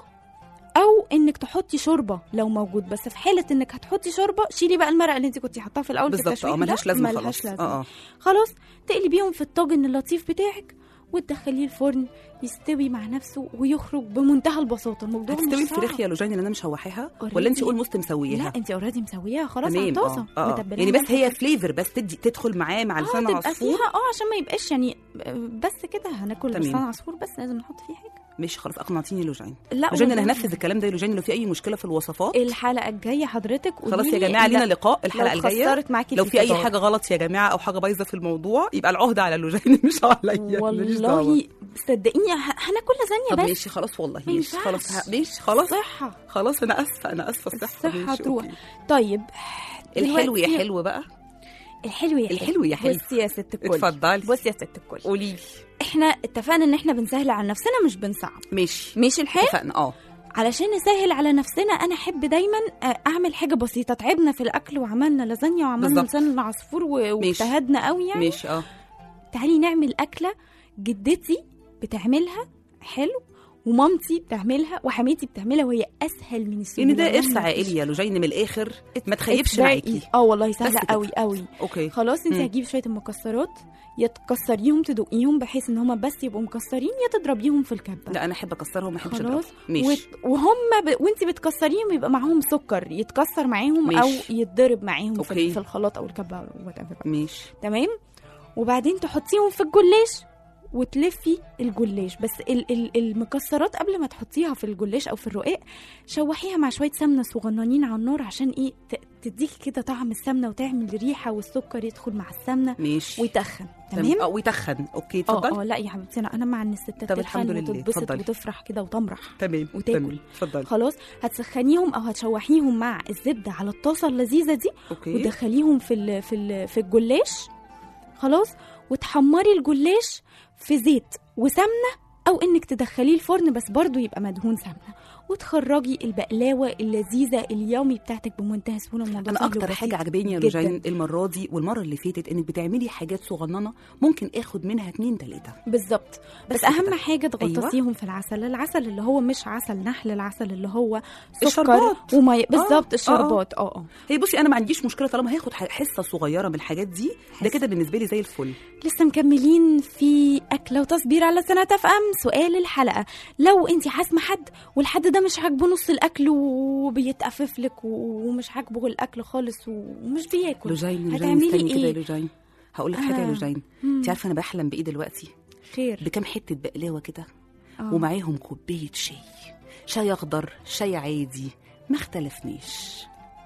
B: او انك تحطي شوربه لو موجود بس في حاله انك هتحطي شوربه شيلي بقى المرقه اللي انت كنت حاطاها في الاول في
C: بالظبط
B: التشويح
C: اه
B: ده.
C: ملهاش لازمه
B: ملهاش
C: خلاص
B: لازمه
C: اه اه
B: خلاص تقلبيهم في الطاجن اللطيف بتاعك وتدخليه الفرن يستوي مع نفسه ويخرج بمنتهى البساطه الموضوع مش
C: هتستوي
B: صعب.
C: الفراخ يا لوجين اللي انا مشوحاها
B: Already.
C: ولا انت اولموست مسويها
B: لا انت اوريدي مسويها خلاص على
C: تمام
B: الطاسه
C: اه, آه.
B: متبلها
C: يعني بس
B: ملح
C: هي
B: وفلفل.
C: فليفر بس تدي تدخل معاه مع
B: اه
C: لسان
B: تبقى
C: عصفور
B: فيها اه عشان ما يبقاش يعني آه، بس كده هناكل
C: تمام.
B: لسان عصفور بس لازم نحط فيه حاجه
C: ماشي خلاص اقنعتيني لوجين
B: لا
C: لوجين انا
B: والله.
C: هنفذ الكلام ده يا لوجين لو في اي مشكله في الوصفات
B: الحلقه الجايه حضرتك
C: خلاص يا
B: قوليلي
C: جماعه لينا
B: لا،
C: لقاء الحلقه
B: لو
C: الجايه
B: خسرت معاكي
C: لو في اي
B: الفطار.
C: حاجه غلط يا جماعه او حاجه بايظه في الموضوع يبقى العهده على لوجين مش عليا ماليش دعوة.
B: والله صدقيني ه- هناكل لازانيا
C: طب
B: بس
C: ماشي خلاص والله
B: ما
C: ماشي
B: ينفعش.
C: خلاص ه- ماشي خلاص
B: صحه
C: خلاص انا اسفه انا اسفه الصحه
B: الصحه
C: ماشي،
B: تروح
C: أوكي.
B: طيب
C: الحلو يا
B: دلوقتي-
C: حلو بقى
B: الحلو يا حلو
C: الحلو يا حلو.
B: بصي يا ست الكل
C: اتفضلي.
B: بصي يا ست الكل
C: قولي لي
B: احنا اتفقنا ان احنا بنسهل على نفسنا مش بنصعب
C: ماشي
B: ماشي الحال
C: اتفقنا اه
B: علشان نسهل على نفسنا انا احب دايما آه، اعمل حاجه بسيطه تعبنا في الاكل وعملنا لازانيا وعملنا
C: بالظبط.
B: لسان العصفور و-
C: ماشي.
B: واجتهدنا قوي يعني
C: ماشي اه
B: تعالي نعمل اكله جدتي بتعملها حلو ومامتي بتعملها وحماتي بتعملها وهي اسهل من السهوله
C: يعني ده
B: يعني
C: ارث
B: مفيش-
C: عائلي يا لوجين من الاخر ما تخيبش
B: اتباعي.
C: معاكي
B: اه والله سهله
C: بس كده.
B: قوي قوي
C: اوكي
B: خلاص انت
C: مم.
B: هتجيبي شويه المكسرات يا تكسريهم تدوقيهم بحيث ان هما بس يبقوا مكسرين يا تضربيهم في الكبه
C: لا انا احب اكسرهم ما احبش
B: خلاص
C: اضربهم ماشي
B: وت... وهم ب... وانت بتكسريهم يبقى معاهم سكر يتكسر معاهم
C: ماشي.
B: او يتضرب معاهم في,
C: أوكي.
B: في الخلاط او الكبه whatever.
C: ماشي
B: تمام وبعدين تحطيهم في الجلاش وتلفي الجلاش بس ال- ال- المكسرات قبل ما تحطيها في الجلاش او في الرقاق شوحيها مع شويه سمنه صغننين على النار عشان ايه ت- تديكي كده طعم السمنه وتعمل ريحه والسكر يدخل مع السمنه
C: ماشي
B: ويتخن
C: تمام
B: تمام
C: اه ويتخن اوكي
B: اه
C: اتفضل
B: اه لا يا حبيبتي انا انا مع ان الستات
C: طب الحمد
B: تتخن
C: لله،
B: وتتبسط
C: اتفضلي.
B: وتفرح كده وتمرح
C: تمام
B: وتاكل.
C: تمام. اتفضل
B: خلاص هتسخنيهم او هتشوحيهم مع الزبده على الطاسه اللذيذه دي
C: اوكي
B: وتدخليهم في ال في ال في الجلاش خلاص وتحمري الجلاش في زيت وسمنه او انك تدخليه الفرن بس برضو يبقى مدهون سمنه وتخرجي البقلاوه اللذيذه اليومي بتاعتك بمنتهى السهوله الموضوع
C: انا
B: سهل
C: اكتر
B: وبسيط
C: حاجه عجباني يا
B: جداً.
C: لوجين المره دي والمره اللي فاتت انك بتعملي حاجات صغننه ممكن اخد منها اتنين تلاته
B: بالظبط بس,
C: بس
B: اهم
C: كده.
B: حاجه تغطسيهم في العسل العسل اللي هو مش عسل نحل العسل اللي هو سكر
C: الشربات.
B: ومي بالظبط
C: آه،
B: الشربات اه اه
C: هي بصي انا ما عنديش مشكله طالما هاخد ح- حصه صغيره من الحاجات دي ده كده بالنسبه لي زي الفل
B: لسه مكملين في أكلة وتصبير على سنة أف أم سؤال الحلقة لو أنت حاسمة حد والحد ده مش عاجبه نص الأكل وبيتقفف لك ومش عاجبه الأكل خالص ومش بياكل
C: لوجين لوجين
B: هتعملي
C: استني كده يا
B: إيه؟
C: لوجين هقول لك حاجه يا
B: آه.
C: لوجين انت عارفه انا بحلم بايه دلوقتي
B: خير
C: بكام حته بقلاوه كده
B: آه.
C: ومعاهم كوبايه شاي شاي اخضر شاي عادي ما اختلفنيش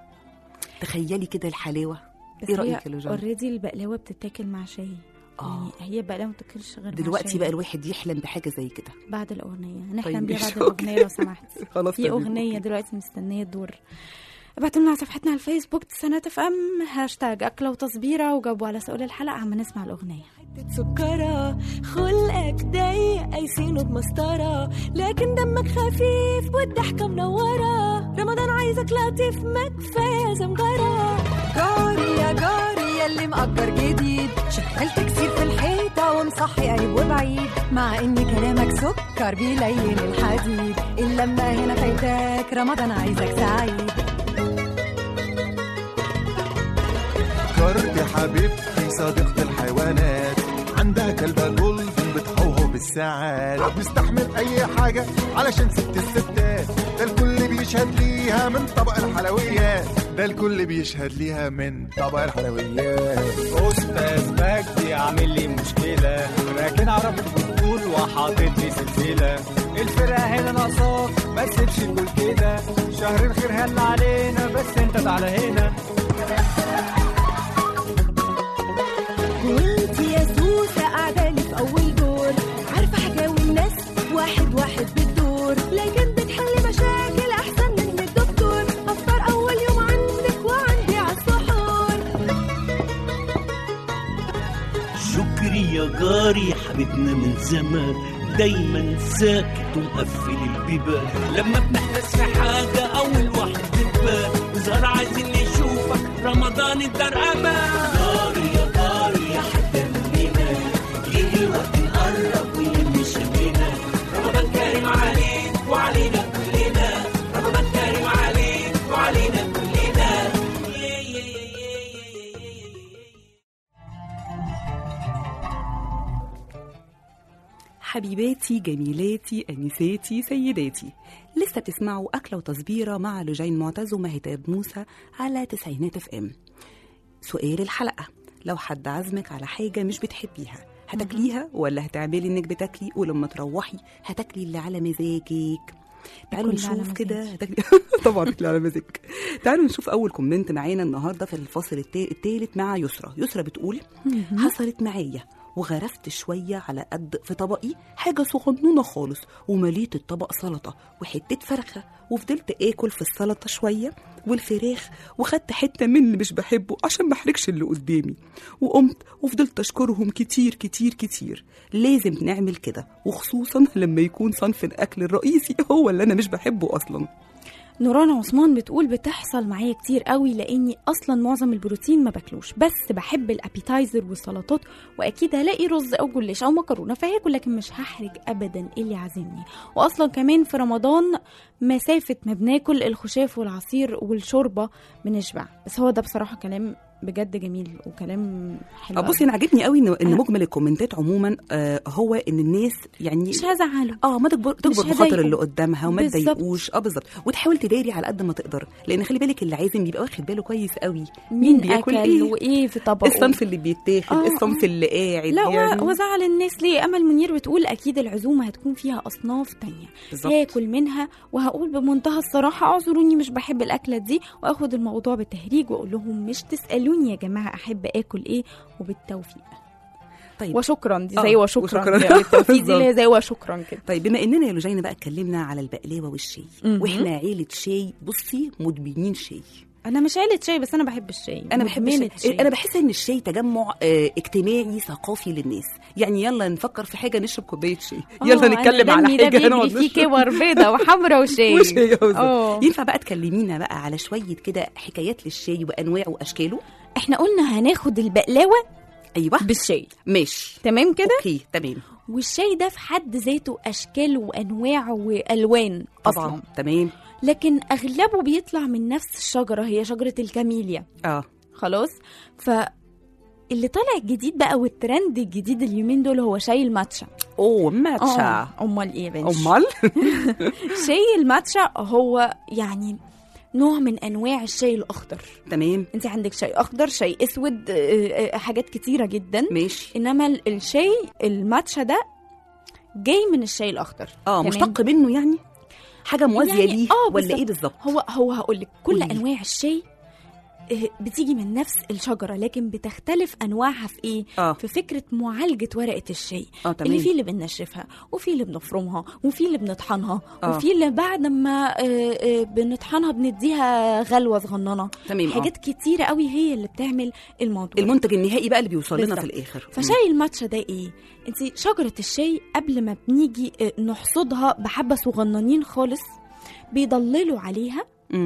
C: تخيلي كده الحلاوه
B: بس
C: ايه
B: هي
C: رايك يا لوجين
B: اوريدي البقلاوة بتتاكل مع شاي
C: آه.
B: يعني هي بقلاوة ما بتاكلش غير مع
C: دلوقتي
B: شاي.
C: بقى الواحد يحلم بحاجه زي كده
B: بعد الأغنية هنحلم
C: طيب
B: بيها
C: ماشي،
B: بعد الأغنية لو سمحت
C: خلاص
B: في
C: تمام،
B: أغنية
C: أوكي.
B: دلوقتي مستنية الدور ابعتوا لنا على صفحتنا على الفيسبوك سنة اف ام هاشتاج أكلة وتصبيرة وجاوبوا على سؤال الحلقة عم نسمع الأغنية
G: سكرة خلقك ضيق قايسينه بمسطرة لكن دمك خفيف والضحكة منورة رمضان عايزك لطيف ما كفاية زمجرة جاري يا جاري يا اللي مأجر جديد شغال تكسير في الحيطة صدى ومصحي قريب وبعيد مع ان كلامك سكر بيلين الحديد اللمة هنا فايتاك رمضان عايزك سعيد
H: فكرت حبيبتي صديقة الحيوانات عندها كلبة جولدن بتحوه بالساعات بيستحمل أي حاجة علشان ست الستات ده الكل بيشهد ليها من طبق الحلويات ده الكل بيشهد ليها من طبق الحلويات
I: استاذ مجدي عامل لي مشكله راكن عربة بتقول وحاطط لي سلسله الفرقه هنا ناقصاك ما تسيبش نقول كده شهر الخير هل علينا بس انت تعالى هنا
G: وانت يا سوسة قاعدة لي في أول دور عارفة حكاوي الناس واحد واحد بتدور لكن بتحل مشاكل أحسن من الدكتور أفطر أول يوم عندك وعندي عالسحور
J: شكري يا جاري حبيبنا من زمان دايما ساكت ومقفل البيبان لما بنحتاس في حاجة أول واحد بتبان وزهر عايزين نشوفك رمضان الدار أمان جاري يا جاري يا حد مننا يجي الوقت نقرب ويلم شمنا رمضان كريم عليك وعلينا كلنا رمضان كريم عليك وعلينا كلنا يا يا يا يا يا يا يا
C: حبيباتي جميلاتي أنساتي سيداتي لسه بتسمعوا أكلة وتصبيرة مع لجين معتز ومهتاب موسى على تسعينات اف ام سؤال الحلقة لو حد عزمك على حاجة مش بتحبيها هتاكليها ولا هتعملي انك بتاكلي ولما تروحي هتاكلي اللي على مزاجك تعالوا
B: اللي على
C: نشوف كده
B: مزاجي.
C: هتاكلي طبعا اللي على مزاجك تعالوا نشوف اول كومنت معانا النهارده في الفصل التا- التالت مع يسرا يسرا بتقول حصلت معايا وغرفت شوية على قد في طبقي حاجة صغنونة خالص ومليت الطبق سلطة وحتة فرخة وفضلت آكل في السلطة شوية والفراخ وخدت حتة من اللي مش بحبه عشان ما احرجش اللي قدامي وقمت وفضلت أشكرهم كتير كتير كتير لازم نعمل كده وخصوصا لما يكون صنف الأكل الرئيسي هو اللي أنا مش بحبه أصلا
B: نوران عثمان بتقول بتحصل معايا كتير قوي لاني اصلا معظم البروتين ما باكلوش بس بحب الابيتايزر والسلطات واكيد هلاقي رز او جلاش او مكرونه فهاكل لكن مش هحرج ابدا اللي عازمني واصلا كمان في رمضان مسافه ما بناكل الخشاف والعصير والشوربه بنشبع بس هو ده بصراحه كلام بجد جميل وكلام حلو
C: آه،
B: قوي.
C: بصي انا عاجبني قوي ان ان
B: أنا-
C: مجمل الكومنتات عموما آه هو ان الناس يعني
B: مش هزعله
C: اه ما تكبر تكبر
B: مش
C: بخاطر
B: هضايقه.
C: اللي قدامها وما
B: بالظبط.
C: تضايقوش اه بالظبط وتحاول تداري على قد ما تقدر لان خلي بالك اللي عازم بيبقى واخد باله كويس قوي
B: مين
C: بياكل
B: اكل
C: ايه
B: وايه في طبقه
C: الصنف اللي بيتاخد
B: آه،
C: الصنف
B: آه.
C: اللي قاعد
B: لا
C: يعني
B: و- وزعل الناس ليه امل منير بتقول اكيد العزومه هتكون فيها اصناف تانية
C: بالظبط.
B: هاكل منها وهقول بمنتهى الصراحه اعذروني مش بحب الاكله دي واخد الموضوع بالتهريج واقول لهم مش تسالوني يا جماعه احب اكل ايه وبالتوفيق
C: طيب
B: وشكرا دي
C: آه،
B: زي وشكرا,
C: وشكراً.
B: دي بالتوفيق دي اللي هي زي وشكرا كده
C: طيب بما اننا يا لوجينا بقى اتكلمنا على البقلاوه والشاي
B: مهم.
C: واحنا عيله شاي بصي مدمنين شاي
B: انا مش عيله شاي بس انا بحب الشاي
C: انا بحب
B: مدمنة
C: الشاي. انا بحس ان الشاي تجمع آه، اجتماعي ثقافي للناس يعني يلا نفكر في حاجه نشرب كوبايه شاي
B: آه،
C: يلا
B: أنا
C: نتكلم على
B: دمي ده
C: حاجه
B: بيجري
C: هنقعد
B: فيه
C: نشرب.
B: كور بيضه وحمرا وشاي
C: وشاي آه، بالظبط.
B: اه
C: ينفع بقى تكلمينا بقى على شويه كده حكايات للشاي وانواعه واشكاله
B: احنا قلنا هناخد البقلاوه
C: ايوه
B: بالشاي
C: ماشي
B: تمام كده
C: اوكي تمام
B: والشاي ده في حد ذاته اشكال وانواع والوان
C: طبعا
B: اصلا
C: تمام
B: لكن اغلبه بيطلع من نفس الشجره هي شجره الكاميليا
C: اه
B: خلاص ف اللي طالع الجديد بقى والترند الجديد اليومين دول هو شاي الماتشا
C: اوه ماتشا
B: آه، امال ايه يا بنش
C: امال
B: شاي الماتشا هو يعني نوع من انواع الشاي الاخضر
C: تمام
B: انت عندك شاي اخضر شاي اسود آه، آه، حاجات كتيره جدا
C: ماشي
B: انما ال- الشاي الماتشا ده جاي من الشاي الاخضر
C: اه
B: تمام؟
C: مشتق منه يعني حاجه موازيه
B: يعني
C: ليه
B: آه،
C: ولا
B: بالظبط.
C: ايه بالظبط
B: هو هو هقول لك كل
C: قولي.
B: انواع الشاي آه، بتيجي من نفس الشجره لكن بتختلف انواعها في ايه
C: اه
B: في فكره معالجه ورقه الشاي
C: اه تمام
B: اللي فيه اللي بننشفها وفي اللي بنفرمها وفي اللي بنطحنها
C: آه.
B: وفي اللي بعد ما آه، آه، بنطحنها بنديها غلوه صغننه
C: تمام آه.
B: حاجات كتيره قوي هي اللي بتعمل الموضوع
C: المنتج النهائي بقى اللي بيوصل لنا
B: بالظبط.
C: في الاخر
B: فشاي الماتشا ده ايه انت شجره الشاي قبل ما بنيجي آه، نحصدها بحبه صغننين خالص بيضللوا عليها
C: امم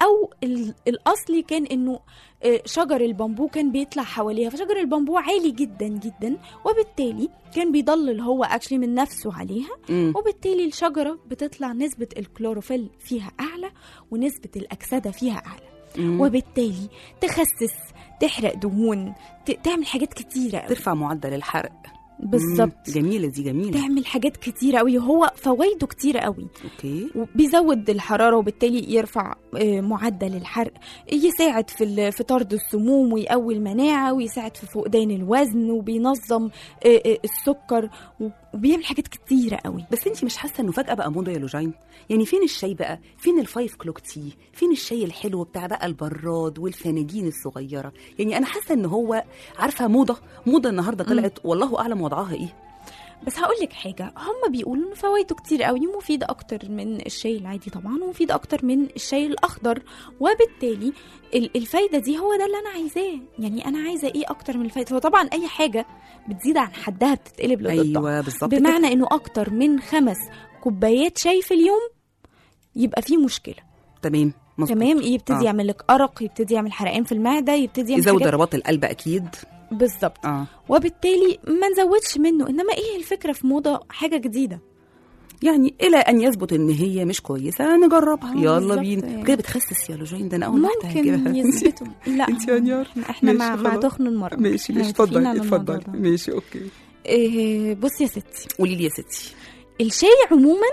B: او ال- الاصلي كان انه آه، شجر البامبو كان بيطلع حواليها فشجر البامبو عالي جدا جدا وبالتالي كان بيضلل هو اكشلي من نفسه عليها
C: مم.
B: وبالتالي الشجره بتطلع نسبه الكلوروفيل فيها اعلى ونسبه الاكسده فيها اعلى
C: مم.
B: وبالتالي تخسس تحرق دهون ت- تعمل حاجات كتيره قوي
C: ترفع معدل الحرق
B: بالظبط
C: مم. جميله دي جميله
B: تعمل حاجات كتيره قوي هو فوائده كتيره قوي
C: اوكي
B: وبيزود الحراره وبالتالي يرفع آه، معدل الحرق يساعد في ال- في طرد السموم ويقوي المناعه ويساعد في فقدان الوزن وبينظم آه، آه، السكر وبيعمل حاجات كتيره قوي
C: بس انت مش حاسه انه فجاه بقى موضه يا لوجين يعني فين الشاي بقى فين الفايف كلوك تي فين الشاي الحلو بتاع بقى البراد والفناجين الصغيره يعني انا حاسه ان هو عارفه موضه موضه النهارده طلعت والله اعلم وضعها ايه
B: بس هقول لك حاجه هم بيقولوا ان فوائده كتير قوي مفيده اكتر من الشاي العادي طبعا ومفيده اكتر من الشاي الاخضر وبالتالي ال- الفايده دي هو ده اللي انا عايزاه يعني انا عايزه ايه اكتر من الفايده فطبعا اي حاجه بتزيد عن حدها بتتقلب لضدها
C: ايوه بالظبط كده.
B: بمعنى انه اكتر من خمس كوبايات شاي في اليوم يبقى في مشكله
C: تمام مظبوط.
B: تمام يبتدي
C: آه.
B: يعمل لك ارق يبتدي يعمل حرقان في المعده يبتدي يعمل
C: يزود
B: حاجات
C: ضربات القلب اكيد
B: بالظبط
C: اه
B: وبالتالي ما نزودش منه انما ايه الفكره في موضه حاجه جديده
C: يعني الى ان يثبت ان هي مش كويسه نجربها
B: آه،
C: يلا
B: بالظبط
C: بينا
B: يعني.
C: كده بتخسس يا لوجين ده انا اول واحده
B: ممكن
C: هجيبها.
B: يثبتوا لا
C: انت يا نيار
B: احنا
C: ماشي،
B: مع مع
C: خلاص.
B: تخن المرأة
C: ماشي
B: إحنا
C: ماشي
B: متفقين
C: اتفضلي
B: على الموضوع
C: اتفضلي
B: ده.
C: ماشي اوكي
B: إيه بصي يا ستي
C: قولي لي يا ستي
B: الشاي عموما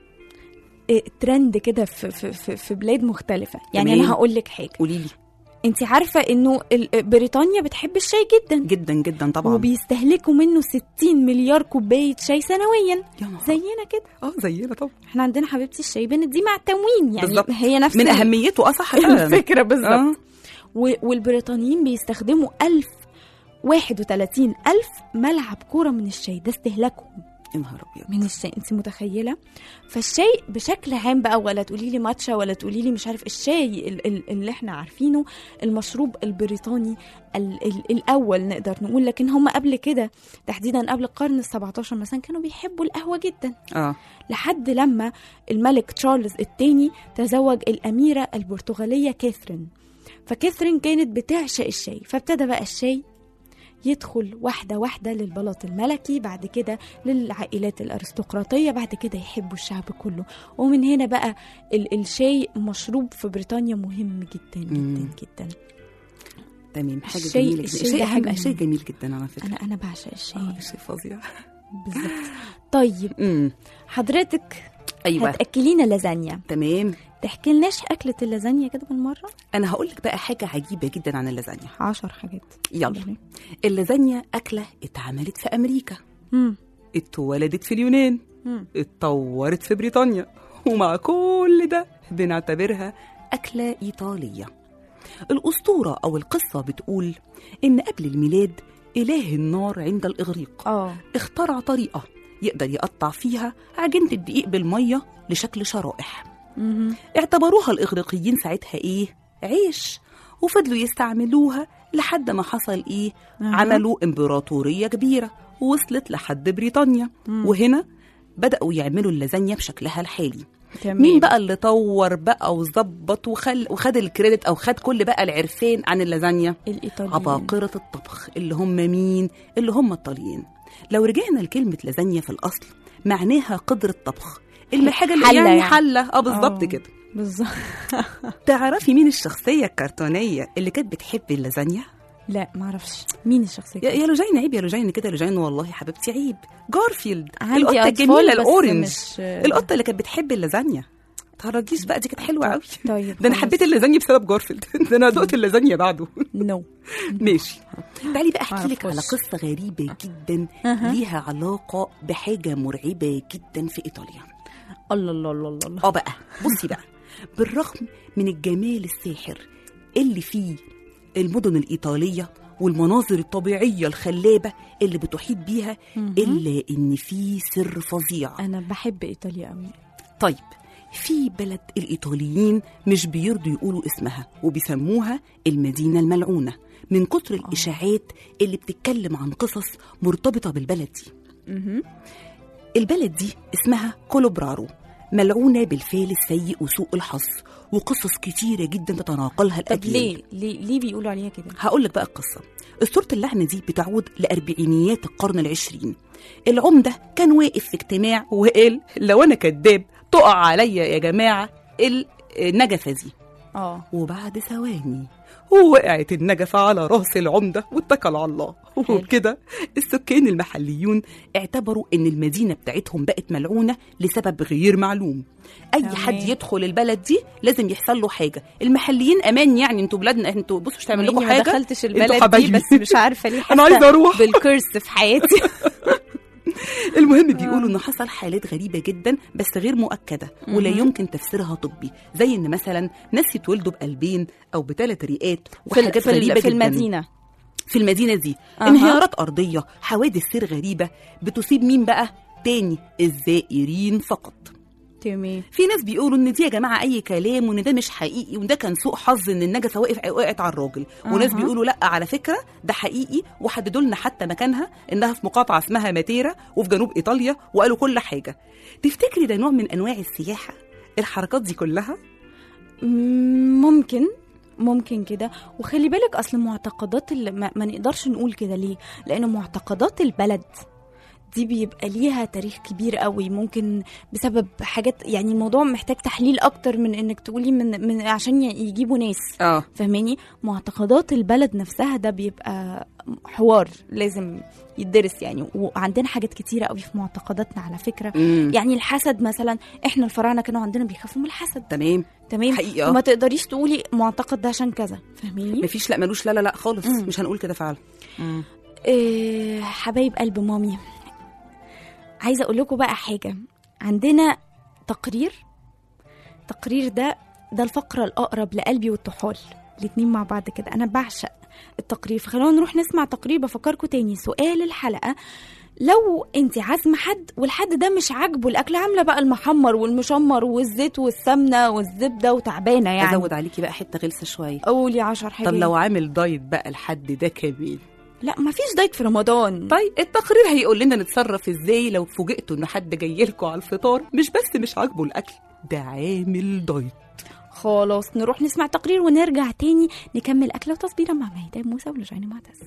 B: إيه ترند كده في, في, في, في بلاد مختلفة يعني
C: تمام.
B: أنا هقول لك حاجة
C: قولي لي
B: أنت عارفة إنه ال- بريطانيا بتحب الشاي جدا
C: جدا جدا طبعا
B: وبيستهلكوا منه 60 مليار كوباية شاي سنويا
C: يا نهار
B: زينا كده
C: اه زينا طبعا
B: احنا عندنا حبيبتي الشاي بنديه مع التموين يعني
C: بالظبط.
B: هي نفس
C: من
B: ال-
C: اهميته اه صح فعلا.
B: الفكرة بالظبط
C: آه.
B: و- والبريطانيين بيستخدموا ألف 31 ألف ملعب كورة من الشاي ده استهلاكهم
C: يا نهار ابيض
B: من الشاي انت متخيله فالشاي بشكل عام بقى ولا تقولي لي ماتشا ولا تقولي لي مش عارف الشاي ال- ال- اللي احنا عارفينه المشروب البريطاني ال ال الاول نقدر نقول لكن هم قبل كده تحديدا قبل القرن ال17 مثلا كانوا بيحبوا القهوه جدا
C: اه
B: لحد لما الملك تشارلز الثاني تزوج الاميره البرتغاليه كاثرين فكاثرين كانت بتعشق الشاي فابتدى بقى الشاي يدخل واحدة واحدة للبلاط الملكي بعد كده للعائلات الأرستقراطية بعد كده يحبوا الشعب كله ومن هنا بقى ال- الشاي مشروب في بريطانيا مهم جدا جدا
C: مم.
B: جدا
C: تمام حاجه
B: الشاي-
C: جميله جدا
B: الشاي
C: الشاي
B: ده
C: حاجه
B: حاجة
C: الشاي
B: مهمة.
C: جميل جدا على فكره
B: أنا أنا بعشق الشاي
C: اه الشاي فظيع
B: بالظبط طيب
C: امم
B: حضرتك
C: ايوه
B: هتأكلينا لازانيا
C: تمام
B: تحكي لناش أكلة اللازانيا كده بالمرة
C: انا هقول لك بقى حاجه عجيبه جدا عن اللازانيا
B: عشر حاجات
C: يلا اللازانيا اكله اتعملت في امريكا
B: مم.
C: اتولدت في اليونان
B: مم.
C: اتطورت في بريطانيا ومع كل ده بنعتبرها أكلة إيطالية الأسطورة أو القصة بتقول إن قبل الميلاد إله النار عند الإغريق
B: اه
C: اخترع طريقة يقدر يقطع فيها عجينة الدقيق بالمية لشكل شرائح
B: مهم.
C: اعتبروها الإغريقيين ساعتها إيه؟ عيش وفضلوا يستعملوها لحد ما حصل إيه؟
B: أها.
C: عملوا إمبراطورية كبيرة وصلت لحد بريطانيا
B: مم.
C: وهنا بدأوا يعملوا اللازانيا بشكلها الحالي
B: تمام.
C: مين بقى اللي طور بقى وظبط وخل وخد الكريدت او خد كل بقى العرفان عن اللازانيا
B: الإيطاليين
C: عباقرة الطبخ اللي هم مين اللي هم الطاليين لو رجعنا لكلمة لازانيا في الأصل معناها قدر الطبخ الحاجة اللي
B: حلة
C: يعني,
B: يعني.
C: حلة اه بالظبط
B: آه.
C: كده
B: بالظبط
C: تعرفي مين الشخصية الكرتونية اللي كانت بتحب اللازانيا؟
B: لا معرفش مين الشخصية
C: يا يا لوجين عيب يا لوجين كده لوجين والله حبيبتي عيب جارفيلد
B: عندي
C: القطة
B: أطفال
C: الجميلة
B: بس
C: الأورنج
B: مش-
C: القطة اللي كانت بتحب اللازانيا تهرجيش بقى دي كانت حلوة قوي
B: طيب
C: ده انا
B: خلاص.
C: حبيت اللازانيا بسبب جارفيلد ده انا دقت اللازانيا بعده
B: نو
C: ماشي تعالي بقى احكي لك على
B: معرفوش.
C: قصه غريبه جدا
B: أها.
C: ليها علاقه بحاجه مرعبه جدا في ايطاليا
B: الله الله الله الله الله
C: اه بقى بصي بقى بالرغم من الجمال الساحر اللي فيه المدن الايطاليه والمناظر الطبيعيه الخلابه اللي بتحيط بيها الا ان في سر فظيع
B: أنا بحب إيطاليا قوي
C: طيب في بلد الإيطاليين مش بيرضوا يقولوا اسمها وبيسموها المدينة الملعونة من كتر الإشاعات اللي بتتكلم عن قصص مرتبطة بالبلد دي البلد دي اسمها كولوبرارو ملعونة بالفعل السيء وسوء الحظ وقصص كتيرة جدا تتناقلها
B: طب
C: الأجيال
B: ليه ليه ليه بيقولوا عليها كده
C: هقول لك بقى القصة أسطورة اللعنة دي بتعود لأربعينيات القرن العشرين العمدة كان واقف في اجتماع وقال لو أنا كذاب تقع عليا يا جماعة النجفة دي
B: اه
C: وبعد ثواني وقعت النجفة على راس العمدة واتكل على الله وكده السكان المحليون اعتبروا ان المدينة بتاعتهم بقت ملعونة لسبب غير معلوم اي
B: تمام.
C: حد يدخل البلد دي لازم يحصل له حاجة المحليين امان يعني انتوا بلادنا انتوا بصوا مش تعمل لكم
B: إني
C: حاجة
B: ما دخلتش
C: انتوا
B: البلد دي
C: حبايبي.
B: بس مش عارفه ليه
C: أنا
B: حاسة
C: عايزة أروح.
B: بالكرس في حياتي
C: المهم بيقولوا ان حصل حالات غريبه جدا بس غير مؤكده ولا
B: مهم.
C: يمكن تفسيرها طبي زي ان مثلا ناس يتولدوا بقلبين او بثلاث رئات
B: في, ال-
C: وحاجات
B: في, ال-
C: غريبه
B: في
C: جدا
B: المدينه
C: في المدينه دي
B: أها.
C: انهيارات ارضيه حوادث سير غريبه بتصيب مين بقى تاني الزائرين فقط
B: تمام
C: في ناس بيقولوا ان دي يا جماعه اي كلام وان ده مش حقيقي وده كان سوء حظ ان النجفه وقف وقعت على الراجل وناس
B: أها.
C: بيقولوا لا على فكره ده حقيقي وحددوا لنا حتى مكانها انها في مقاطعه اسمها ماتيرا وفي جنوب ايطاليا وقالوا كل حاجه تفتكري ده نوع من انواع السياحه الحركات دي كلها
B: مم، ممكن ممكن كده وخلي بالك اصل معتقدات اللي ما, ما نقدرش نقول كده ليه لان معتقدات البلد دي بيبقى ليها تاريخ كبير قوي ممكن بسبب حاجات يعني الموضوع محتاج تحليل اكتر من انك تقولي من, من عشان ي- يجيبوا ناس
C: اه
B: فاهماني معتقدات البلد نفسها ده بيبقى حوار لازم يدرس يعني وعندنا حاجات كتيرة قوي في معتقداتنا على فكرة
C: مم.
B: يعني الحسد مثلا احنا الفراعنة كانوا عندنا بيخافوا من الحسد
C: تمام
B: تمام
C: حقيقة.
B: وما تقدريش تقولي معتقد ده عشان كذا فاهميني
C: مفيش لا ملوش لا لا لا خالص
B: مم.
C: مش هنقول كده فعلا
B: إيه حبايب قلب مامي عايزه اقول لكم بقى حاجه عندنا تقرير تقرير ده ده الفقره الاقرب لقلبي والطحال الاتنين مع بعض كده انا بعشق التقرير فخلونا نروح نسمع تقرير بفكركم تاني سؤال الحلقه لو انت عازمه حد والحد ده مش عاجبه الاكل عامله بقى المحمر والمشمر والزيت والسمنه والزبده وتعبانه يعني
C: ازود عليكي بقى حته غلسه شويه
B: قولي عشر حاجات
C: طب لو عامل دايت بقى الحد ده كمان
B: لا مفيش دايت في رمضان
C: طيب التقرير هيقول لنا نتصرف ازاي لو فوجئتوا ان حد جاي لكم على الفطار مش بس مش عاجبه الاكل ده عامل دايت
B: خلاص نروح نسمع تقرير ونرجع تاني نكمل أكلة وتصبيرة مع مهدام موسى ولجاني معتز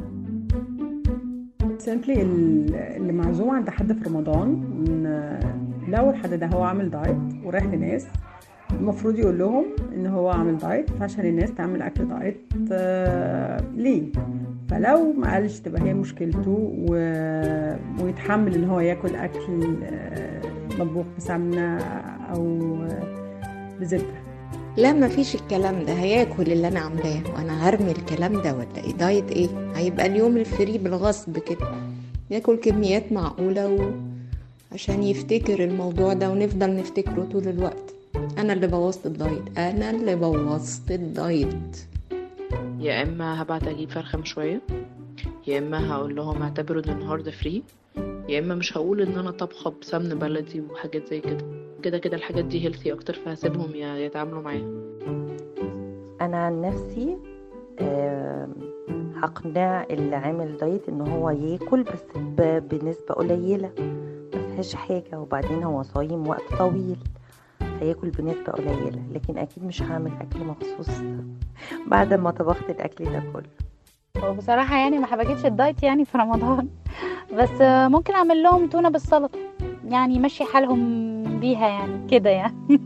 K: سيمبلي اللي معزوم عند حد في رمضان إن لو الحد ده هو عامل دايت ورايح لناس المفروض يقول لهم ان هو عامل دايت فعشان الناس تعمل اكل دايت آه، ليه فلو ما قالش تبقى هي مشكلته و... ويتحمل ان هو ياكل اكل آه، مطبوخ بسمنه او آه، بزبده
L: لا مفيش الكلام ده هياكل اللي انا عاملاه وانا هرمي الكلام ده ولا ايه دايت ايه هيبقى اليوم الفري بالغصب كده ياكل كميات معقولة و... عشان يفتكر الموضوع ده ونفضل نفتكره طول الوقت انا اللي بوظت الدايت انا اللي بوظت الدايت
M: يا اما هبعت اجيب فرخه مشويه يا اما هقول لهم اعتبروا ان النهارده فري يا اما مش هقول ان انا طبخه بسمن بلدي وحاجات زي كده كده كده الحاجات دي هيلثي اكتر فهسيبهم ي- يتعاملوا معاها
N: انا عن نفسي آم، هقنع اللي عامل دايت ان هو ياكل بس ب- بنسبة قليلة ما فيهاش حاجة وبعدين هو صايم وقت طويل هياكل بنسبة قليلة لكن اكيد مش هعمل اكل مخصوص بعد ما طبخت الاكل ده كله
O: هو بصراحة يعني ما حبكتش الدايت يعني في رمضان بس ممكن اعمل لهم تونة بالسلطة يعني مشي حالهم بيها يعني كده يعني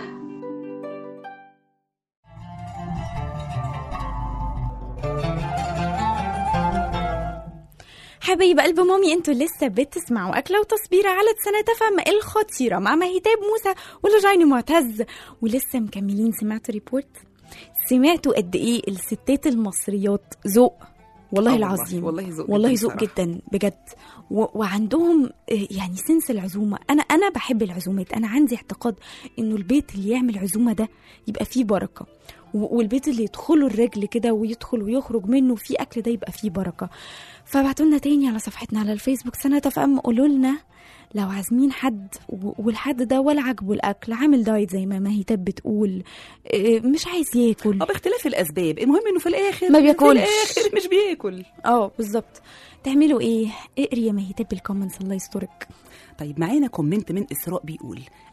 B: حبايب قلب مامي انتوا لسه بتسمعوا أكلة وتصبيرة على سنة فم الخطيرة مع مهتاب موسى ولجيني معتز ولسه مكملين سمعتوا ريبورت سمعتوا قد ايه الستات المصريات ذوق والله
C: آه والله،
B: العظيم
C: والله ذوق
B: والله
C: جداً
B: ذوق
C: بصراحة.
B: جدا بجد و... وعندهم آه، يعني سنس العزومه انا انا بحب العزومات انا عندي اعتقاد انه البيت اللي يعمل عزومه ده يبقى فيه بركه و- والبيت اللي يدخله الرجل كده ويدخل ويخرج منه فيه اكل ده يبقى فيه بركه فابعتوا لنا تاني على صفحتنا على الفيسبوك سنة ام قولوا لنا لو عازمين حد و- والحد ده ولا عاجبه الاكل عامل دايت زي ما مهيتاب بتقول إيه، مش عايز ياكل
C: اه باختلاف الاسباب المهم انه في الاخر
B: ما بياكلش
C: في الاخر مش بياكل
B: اه بالظبط تعملوا ايه اقري يا مهيتاب بالكومنتس الله يسترك
C: طيب معانا كومنت من اسراء بيقول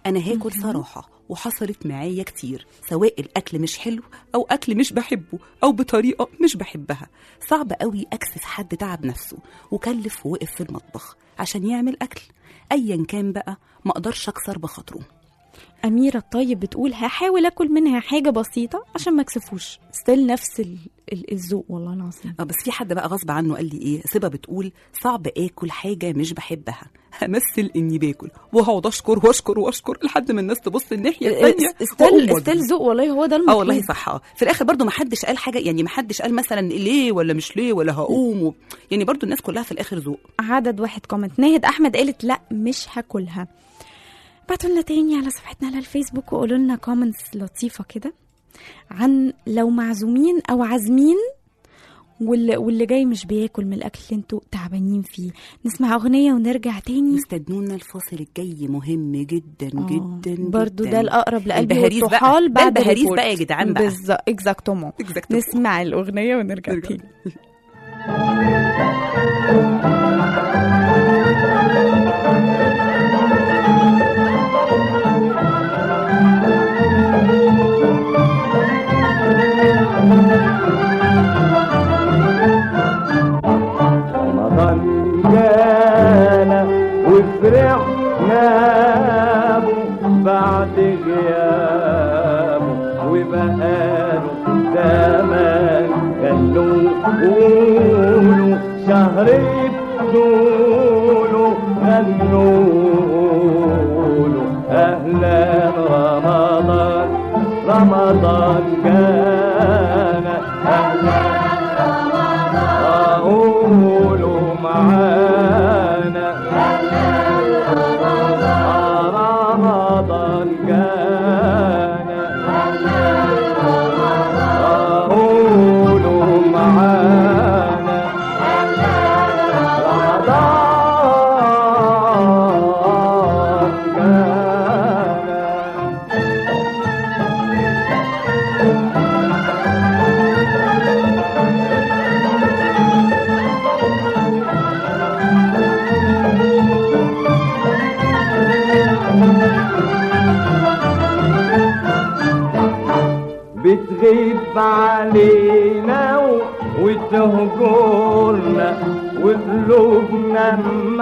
C: انا هاكل صراحه وحصلت معايا كتير سواء الاكل مش حلو او اكل مش بحبه او بطريقه مش بحبها صعب قوي اكسف حد تعب نفسه وكلف ووقف في المطبخ عشان يعمل اكل ايا كان بقى ما اقدرش اكسر بخاطره
B: أميرة الطيب بتقول هحاول أكل منها حاجة بسيطة عشان ما أكسفوش ستيل نفس ال- ال- الذوق والله العظيم
C: اه بس في حد بقى غصب عنه قال لي ايه سيبا بتقول صعب اكل حاجه مش بحبها همثل اني باكل وهقعد اشكر واشكر واشكر لحد ما الناس تبص الناحيه الثانيه
B: ستيل ستيل ذوق والله هو ده المطلوب
C: اه والله صح اه في الاخر برضو ما حدش قال حاجه يعني ما حدش قال مثلا ليه ولا مش ليه ولا هقوم و... يعني برضو الناس كلها في الاخر ذوق
B: عدد واحد كومنت ناهد احمد قالت لا مش هاكلها بعتوا لنا تاني على صفحتنا على الفيسبوك وقولوا لنا كومنتس لطيفه كده عن لو معزومين او عازمين واللي, واللي جاي مش بياكل من الاكل اللي انتوا تعبانين فيه نسمع اغنيه ونرجع تاني
C: استنونا الفاصل الجاي مهم جدا جدا
B: برضو
C: جدا.
B: ده الاقرب لقلبي
C: البهاريز بقى.
B: والطحال
C: ده
B: بعد
C: البهاريز
B: الريبورت.
C: بقى يا جدعان بقى.
B: بالظبط اكزاكتومون نسمع الاغنيه ونرجع تاني
E: رمضان جانا وفرحنا به بعد غيابه وبقاله زمان خلوا قولوا شهر بطوله غنوا له أهلا رمضان رمضان جانا أهلا قولوا معانا رمضان جانا قولوا معانا رمضان جانا بتغيب علينا و- وتهجرنا وقلوبنا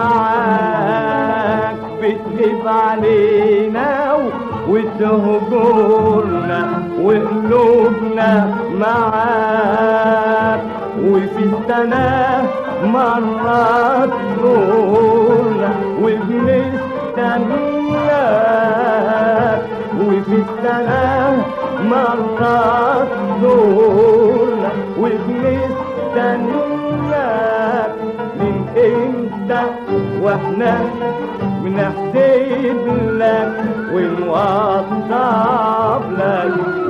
E: معاك بتغيب علينا و- وتهجرنا وقلوبنا معاك وفي السنة مرات تزورنا وبنستناك وفي السنة مرات تزورنا وبنستناك من امتى واحنا بنحسب لك ونوضب لك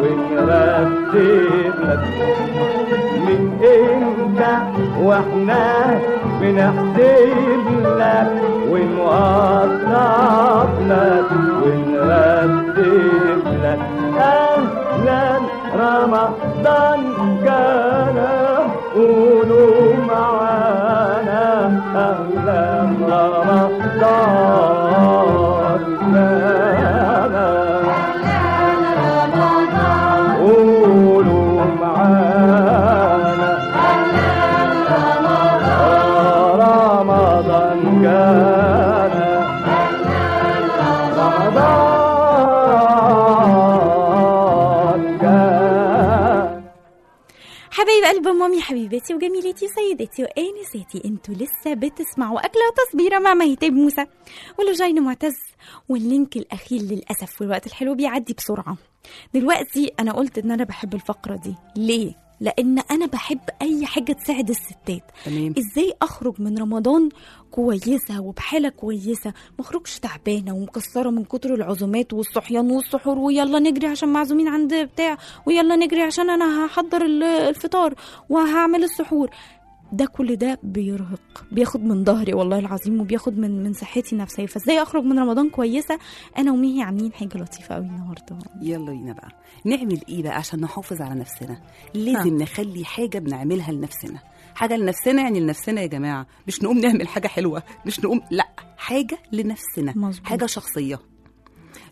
E: ونرتب لك من امتى واحنا بنحسب لك ونوضب لك ونرتب لك اهلا رمضان كان قولوا معانا اهلا رمضان كان قولوا معانا رمضان كان رمضان كان
B: حبايب قلب مامي حبيبتي وجميلتي وسيدتي وانساتي انتوا لسه بتسمعوا اكله وتصبيره مع مهتاب موسى ولوجين معتز واللينك الاخير للاسف في الوقت الحلو بيعدي بسرعه دلوقتي انا قلت ان انا بحب الفقره دي ليه لان انا بحب اي حاجه تساعد الستات
C: تمام
B: ازاي اخرج من رمضان كويسه وبحاله كويسه ما اخرجش تعبانه ومكسره من كتر العزومات والصحيان والسحور ويلا نجري عشان معزومين عند بتاع ويلا نجري عشان انا هحضر ال- الفطار وهعمل السحور ده كل ده بيرهق بياخد من ظهري والله العظيم وبياخد من من صحتي النفسيه فازاي اخرج من رمضان كويسه انا وميهي عاملين حاجه لطيفه قوي النهارده
C: يلا بينا بقى نعمل ايه بقى عشان نحافظ على نفسنا لازم نخلي حاجه بنعملها لنفسنا حاجه لنفسنا يعني لنفسنا يا جماعه مش نقوم نعمل حاجه حلوه مش نقوم لا حاجه لنفسنا
B: مظبوط.
C: حاجه شخصيه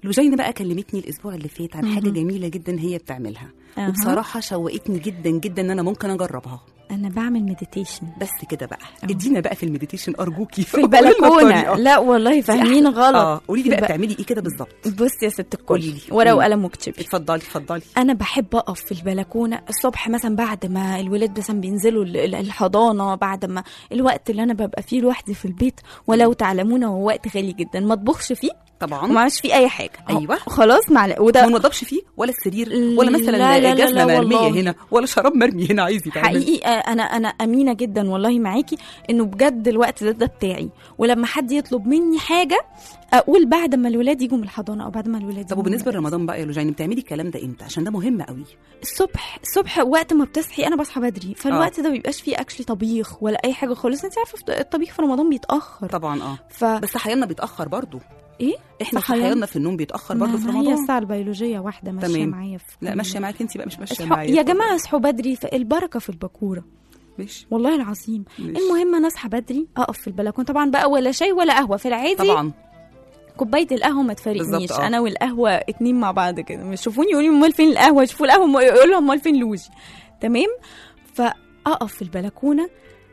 C: لوجين بقى كلمتني الاسبوع اللي فات عن حاجه
B: مهم.
C: جميله جدا هي بتعملها
B: أها.
C: وبصراحه شوقتني جدا جدا ان انا ممكن اجربها
B: انا بعمل مديتيشن
C: بس كده بقى ادينا بقى في المديتيشن ارجوكي
B: في البلكونه لا والله فاهمين غلط
C: اه قولي لي
B: في
C: بقى
B: الب-
C: بتعملي ايه كده بالظبط
B: بصي يا ست
C: قولي
B: الكل
C: لي.
B: ورقه
C: مم.
B: وقلم واكتبي
C: اتفضلي اتفضلي
B: انا بحب اقف في البلكونه الصبح مثلا بعد ما الولاد مثلا بينزلوا ال- ال- الحضانه بعد ما الوقت اللي انا ببقى فيه لوحدي في البيت ولو تعلمون هو وقت غالي جدا ما اطبخش فيه
C: طبعا
B: وما اعملش فيه اي حاجه
C: ايوه
B: خلاص معلش وده
C: ما نضبش فيه ولا السرير ولا
B: لا،
C: مثلا
B: لا، لا،
C: جزمه
B: لا،
C: مرميه
B: والله.
C: هنا ولا شراب مرمي هنا عايز يتعمل
B: حقيقي آه، انا انا امينه جدا والله معاكي انه بجد الوقت ده ده بتاعي ولما حد يطلب مني حاجه اقول بعد ما الولاد يجوا من الحضانه او بعد ما الولاد
C: طب
B: يجوا
C: وبالنسبه
B: من
C: لرمضان بقى يا لوجين بتعملي الكلام ده امتى عشان ده مهم قوي
B: الصبح الصبح وقت ما بتصحي انا بصحى بدري فالوقت ده بيبقاش فيه اكشلي طبيخ ولا اي حاجه خالص انت عارفه في- الطبيخ في رمضان بيتاخر
C: طبعا اه
B: ف
C: بس صحياننا بيتاخر برضو
B: ايه
C: احنا
B: صحيان؟
C: صحياننا في النوم بيتاخر برضو في
B: ما هي
C: رمضان
B: الساعه البيولوجيه واحده ماشيه
C: تمام.
B: معايا في
C: لا
B: كل-
C: ماشيه معاك انت بقى مش ماشيه
B: اصحوا
C: معايا
B: يا جماعه اصحوا بدري البركه في البكوره
C: ماشي
B: والله العظيم
C: ماشي.
B: المهم انا اصحى بدري اقف في البلكونه طبعا بقى ولا شاي ولا قهوه في العادي
C: طبعا
B: كوبايه القهوه ما تفارقنيش
C: بالظبط، آه.
B: انا والقهوه اتنين مع بعض كده مش شوفوني يقولوا لي امال فين القهوه شوفوا القهوه يقول لهم امال فين لوجي تمام فاقف في البلكونه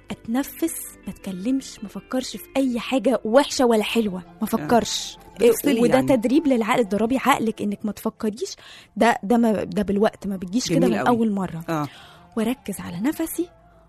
B: اتنفس ما اتكلمش ما افكرش في اي حاجه وحشه ولا حلوه ما افكرش
C: بتفصلي
B: وده
C: يعني.
B: تدريب للعقل تدربي عقلك انك ما تفكريش ده ده ما ده بالوقت ما بتجيش كده
C: جميل
B: من
C: قوي.
B: اول مره
C: اه
B: واركز على نفسي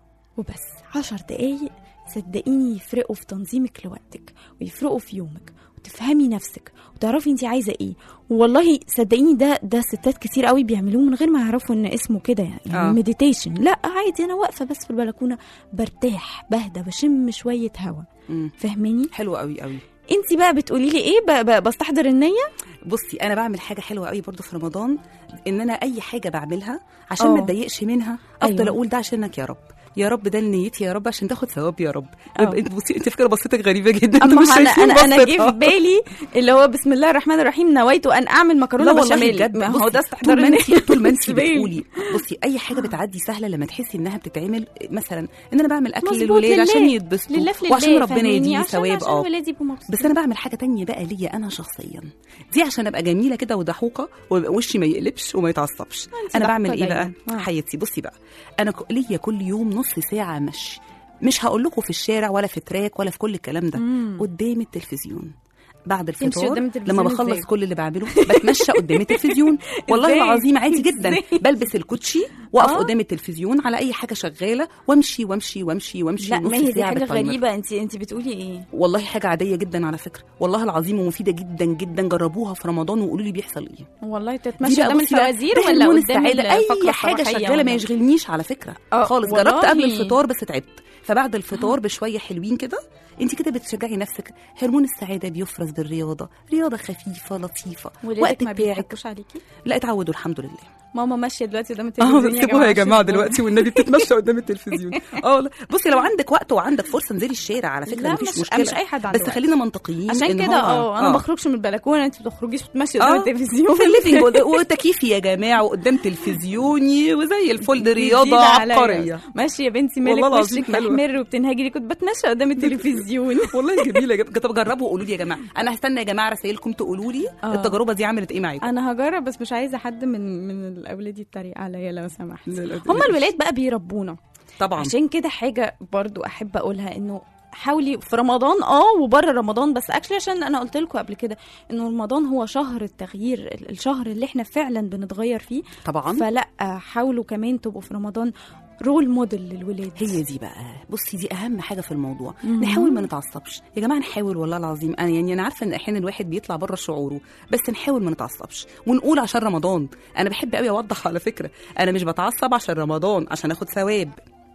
B: وبس عشر دقايق صدقيني يفرقوا في تنظيمك لوقتك ويفرقوا في يومك وتفهمي نفسك وتعرفي انت عايزه ايه والله صدقيني ده ده ستات كتير قوي بيعملوه من غير ما يعرفوا ان اسمه كده يعني,
C: آه.
B: يعني مديتيشن لا عادي انا واقفه بس في البلكونه برتاح بهدى بشم شويه هوا
C: مم.
B: فاهماني
C: حلو قوي قوي
B: انت بقى بتقولي لي ايه ب- ب- بستحضر النيه
C: بصي انا بعمل حاجه حلوه قوي برضو في رمضان ان انا اي حاجه بعملها عشان ما
B: آه.
C: اتضايقش منها افضل
B: أيوة.
C: اقول ده عشانك يا رب يا رب ده نيتي يا رب عشان تاخد ثواب يا رب
B: آه.
C: انت بصي انت فكره بصيتك غريبه جدا انتوا
B: اما
C: مش
B: انا
C: شايفين
B: انا انا جه
C: بصيتها.
B: في بالي اللي هو بسم الله الرحمن الرحيم نويت ان اعمل مكرونه
C: لا والله
B: بشاميل
C: بجد
B: ما هو
C: بصي،
B: ده استحضار
C: طول ما انت
B: النية
C: طول ما انت
B: بالنسبة لي.
C: بتقولي بصي اي حاجه بتعدي سهله لما تحسي انها بتتعمل مثلا ان انا بعمل اكل
B: مظبوط،
C: للولاد
B: لله.
C: عشان يتبسطوا
B: لله في
C: وعشان
B: لله،
C: ربنا
B: فاهماني؟
C: يديني
B: عشان-
C: ثواب
B: عشان
C: اه
B: الولاد يبقوا مبسوطين.
C: بس انا بعمل حاجه تانية بقى ليا انا شخصيا دي عشان ابقى جميله كده وضحوكه ويبقى وشي ما يقلبش وما يتعصبش
B: انت
C: انا
B: ضحوكة
C: بعمل ايه بقى
B: دايما. آه.
C: حياتي بصي بقى انا ك- ليا كل يوم نص ساعه مشي مش هقول لكم في الشارع ولا في تراك ولا في كل الكلام ده
B: مم.
C: قدام التلفزيون بعد
B: تمشي
C: الفطار
B: قدام التلفزيون
C: لما بخلص
B: ازاي؟
C: كل اللي بعمله بتمشى قدام التلفزيون والله
B: ازاي؟
C: العظيم عادي جدا
B: ازاي؟
C: بلبس الكوتشي واقف
B: آه.
C: قدام التلفزيون على اي حاجه شغاله وامشي وامشي وامشي وامشي
B: لا
C: نص
B: ما هي دي
C: ساعة
B: حاجه
C: بالتايمر.
B: غريبه انت انت بتقولي ايه
C: والله حاجه عاديه جدا على فكره والله العظيم ومفيده جدا جدا جربوها في رمضان وقولوا لي بيحصل ايه
B: والله
C: دي
B: تتمشى
C: بقى
B: قدام
C: بصي بقى،
B: الفوازير
C: ده
B: ولا
C: هرمون
B: قدام
C: السعادة.
B: الفقرة
C: اي حاجه
B: الفرحية
C: شغاله ما
B: ولا-
C: يشغلنيش على فكره
B: آه،
C: خالص
B: والله.
C: جربت قبل الفطار بس تعبت فبعد الفطار بشويه حلوين كده انت كده بتشجعي نفسك هرمون السعاده بيفرز بالرياضه رياضه خفيفه لطيفه
B: ولادك ما
C: بتاعك
B: بيحكوش عليكي
C: لا اتعودوا الحمد لله
B: ماما ماشيه دلوقتي قدام
C: اه
B: التلفزيون
C: سيبوها يا جماعه
B: سيبوها.
C: دلوقتي والنبي بتتمشى قدام التلفزيون اه والله. بصي لو عندك وقت وعندك فرصه انزلي الشارع على فكره
B: لا،
C: مفيش
B: مش-
C: مشكله
B: مش أي حد عنده
C: بس
B: وقت.
C: خلينا منطقيين
B: عشان
C: إن
B: كده
C: هو-
B: اه انا ما بخرجش من البلكونه انت بتخرجيش بتمشي قدام
C: آه.
B: التلفزيون
C: في الليفينج وده- وتكييفي يا جماعه وقدام تلفزيوني وزي الفل دي رياضه
B: جديدة عليا.
C: عبقريه
B: ماشي يا بنتي مالك
C: والله العظيم
B: وشك
C: حلوة.
B: محمر وبتنهجري كنت بتمشى قدام التلفزيون
C: والله جميله جدا طب جربوا وقولوا لي يا جماعه انا هستنى يا جماعه رسائلكم تقولوا لي
B: آه.
C: التجربه دي عملت ايه معاكم
B: انا هجرب بس مش عايزه حد من من الاولاد يتريق عليا لو سمحت
C: لا، لا،
B: هما الولاد بقى بيربونا
C: طبعا
B: عشان كده حاجه برضو احب اقولها انه حاولي في رمضان اه وبره رمضان بس اكشلي عشان انا قلت لكم قبل كده انه رمضان هو شهر التغيير ال- الشهر اللي احنا فعلا بنتغير فيه
C: طبعا
B: فلا حاولوا كمان تبقوا في رمضان رول موديل للولاد
C: هي دي بقى بصي دي اهم حاجه في الموضوع
B: مهم.
C: نحاول ما نتعصبش يا جماعه نحاول والله العظيم انا يعني انا عارفه ان احيانا الواحد بيطلع بره شعوره بس نحاول ما نتعصبش ونقول عشان رمضان انا بحب قوي اوضح على فكره انا مش بتعصب عشان رمضان عشان اخد ثواب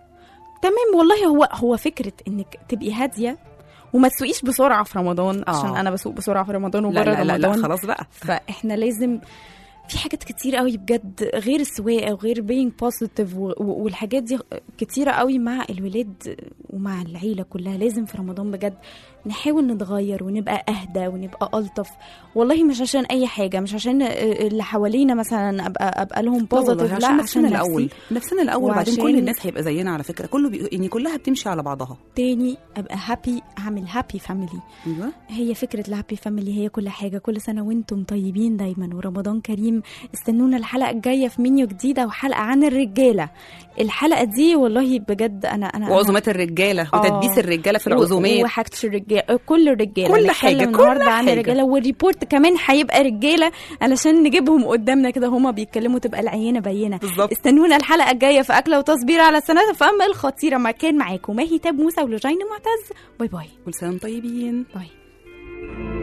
B: تمام والله هو هو فكره انك تبقي هاديه وما تسوقيش بسرعه في رمضان
C: آه.
B: عشان انا بسوق بسرعه في رمضان
C: لا
B: وبره
C: لا, لا,
B: رمضان
C: لا خلاص بقى
B: فاحنا لازم في حاجات كتير قوي بجد غير السواقه وغير being positive و- و- والحاجات دي كتيره قوي مع الولاد ومع العيله كلها لازم في رمضان بجد نحاول نتغير ونبقى اهدى ونبقى الطف والله مش عشان اي حاجه مش عشان آه، اللي حوالينا مثلا ابقى ابقى لهم
C: لا والله،
B: بوزيتيف لا
C: عشان
B: عشان
C: نفسنا
B: نفسي.
C: الاول نفسنا الاول وبعدين كل
B: وعشان-
C: الناس هيبقى زينا على فكره كله بي... يعني كلها بتمشي على بعضها
B: تاني ابقى هابي اعمل هابي فاميلي
C: ايوه
B: هي فكرة الهابي فاميلي هي كل حاجة كل سنة وانتم طيبين دايما ورمضان كريم استنونا الحلقة الجاية في منيو جديدة وحلقة عن الرجالة الحلقة دي والله بجد أنا أنا
C: وعزومات الرجاله
B: آه.
C: وتدبيس الرجاله في
B: و-
C: العزومات
B: وحاجة الرجالة كل الرجالة
C: كل
B: نتكلم
C: حاجة، كل
B: النهاردة عن
C: حاجة.
B: الرجالة والريبورت كمان هيبقى رجالة علشان نجيبهم قدامنا كده هما بيتكلموا تبقى العينة بينة
C: بالظبط
B: استنونا الحلقة الجاية في أكلة وتصبير على سنة فأما الخطيرة ما كان معاكم ماهي تاب موسى ولجين معتز باي باي
C: كل سنه وانتم طيبين
B: باي